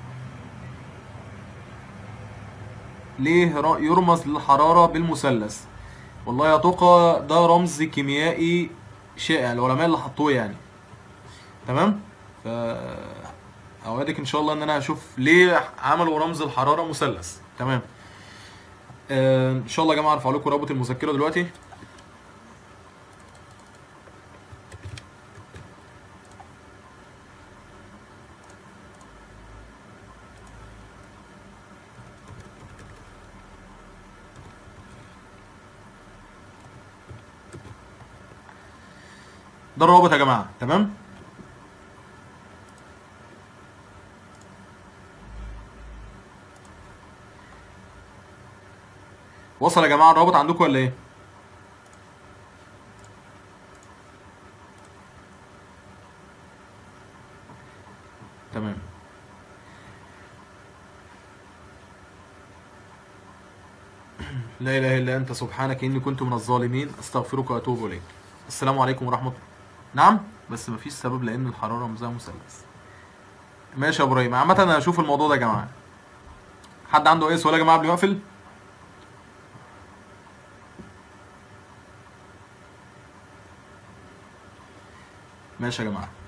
ليه ر- يرمز للحرارة بالمثلث والله يا توقع ده رمز كيميائي شائع العلماء اللي حطوه يعني تمام ف اوعدك ان شاء الله ان انا هشوف ليه عملوا رمز الحرارة مثلث تمام آه ان شاء الله يا جماعه ارفع لكم رابط المذكره دلوقتي ده الرابط يا جماعه تمام وصل يا جماعه الرابط عندكم ولا ايه لا اله الا انت سبحانك اني كنت من الظالمين استغفرك واتوب اليك السلام عليكم ورحمه الله نعم بس مفيش سبب لان الحراره مزاها مثلث ماشي يا ابراهيم عامه انا هشوف الموضوع ده يا جماعه حد عنده اي سؤال يا جماعه قبل ما اقفل ماشي يا جماعه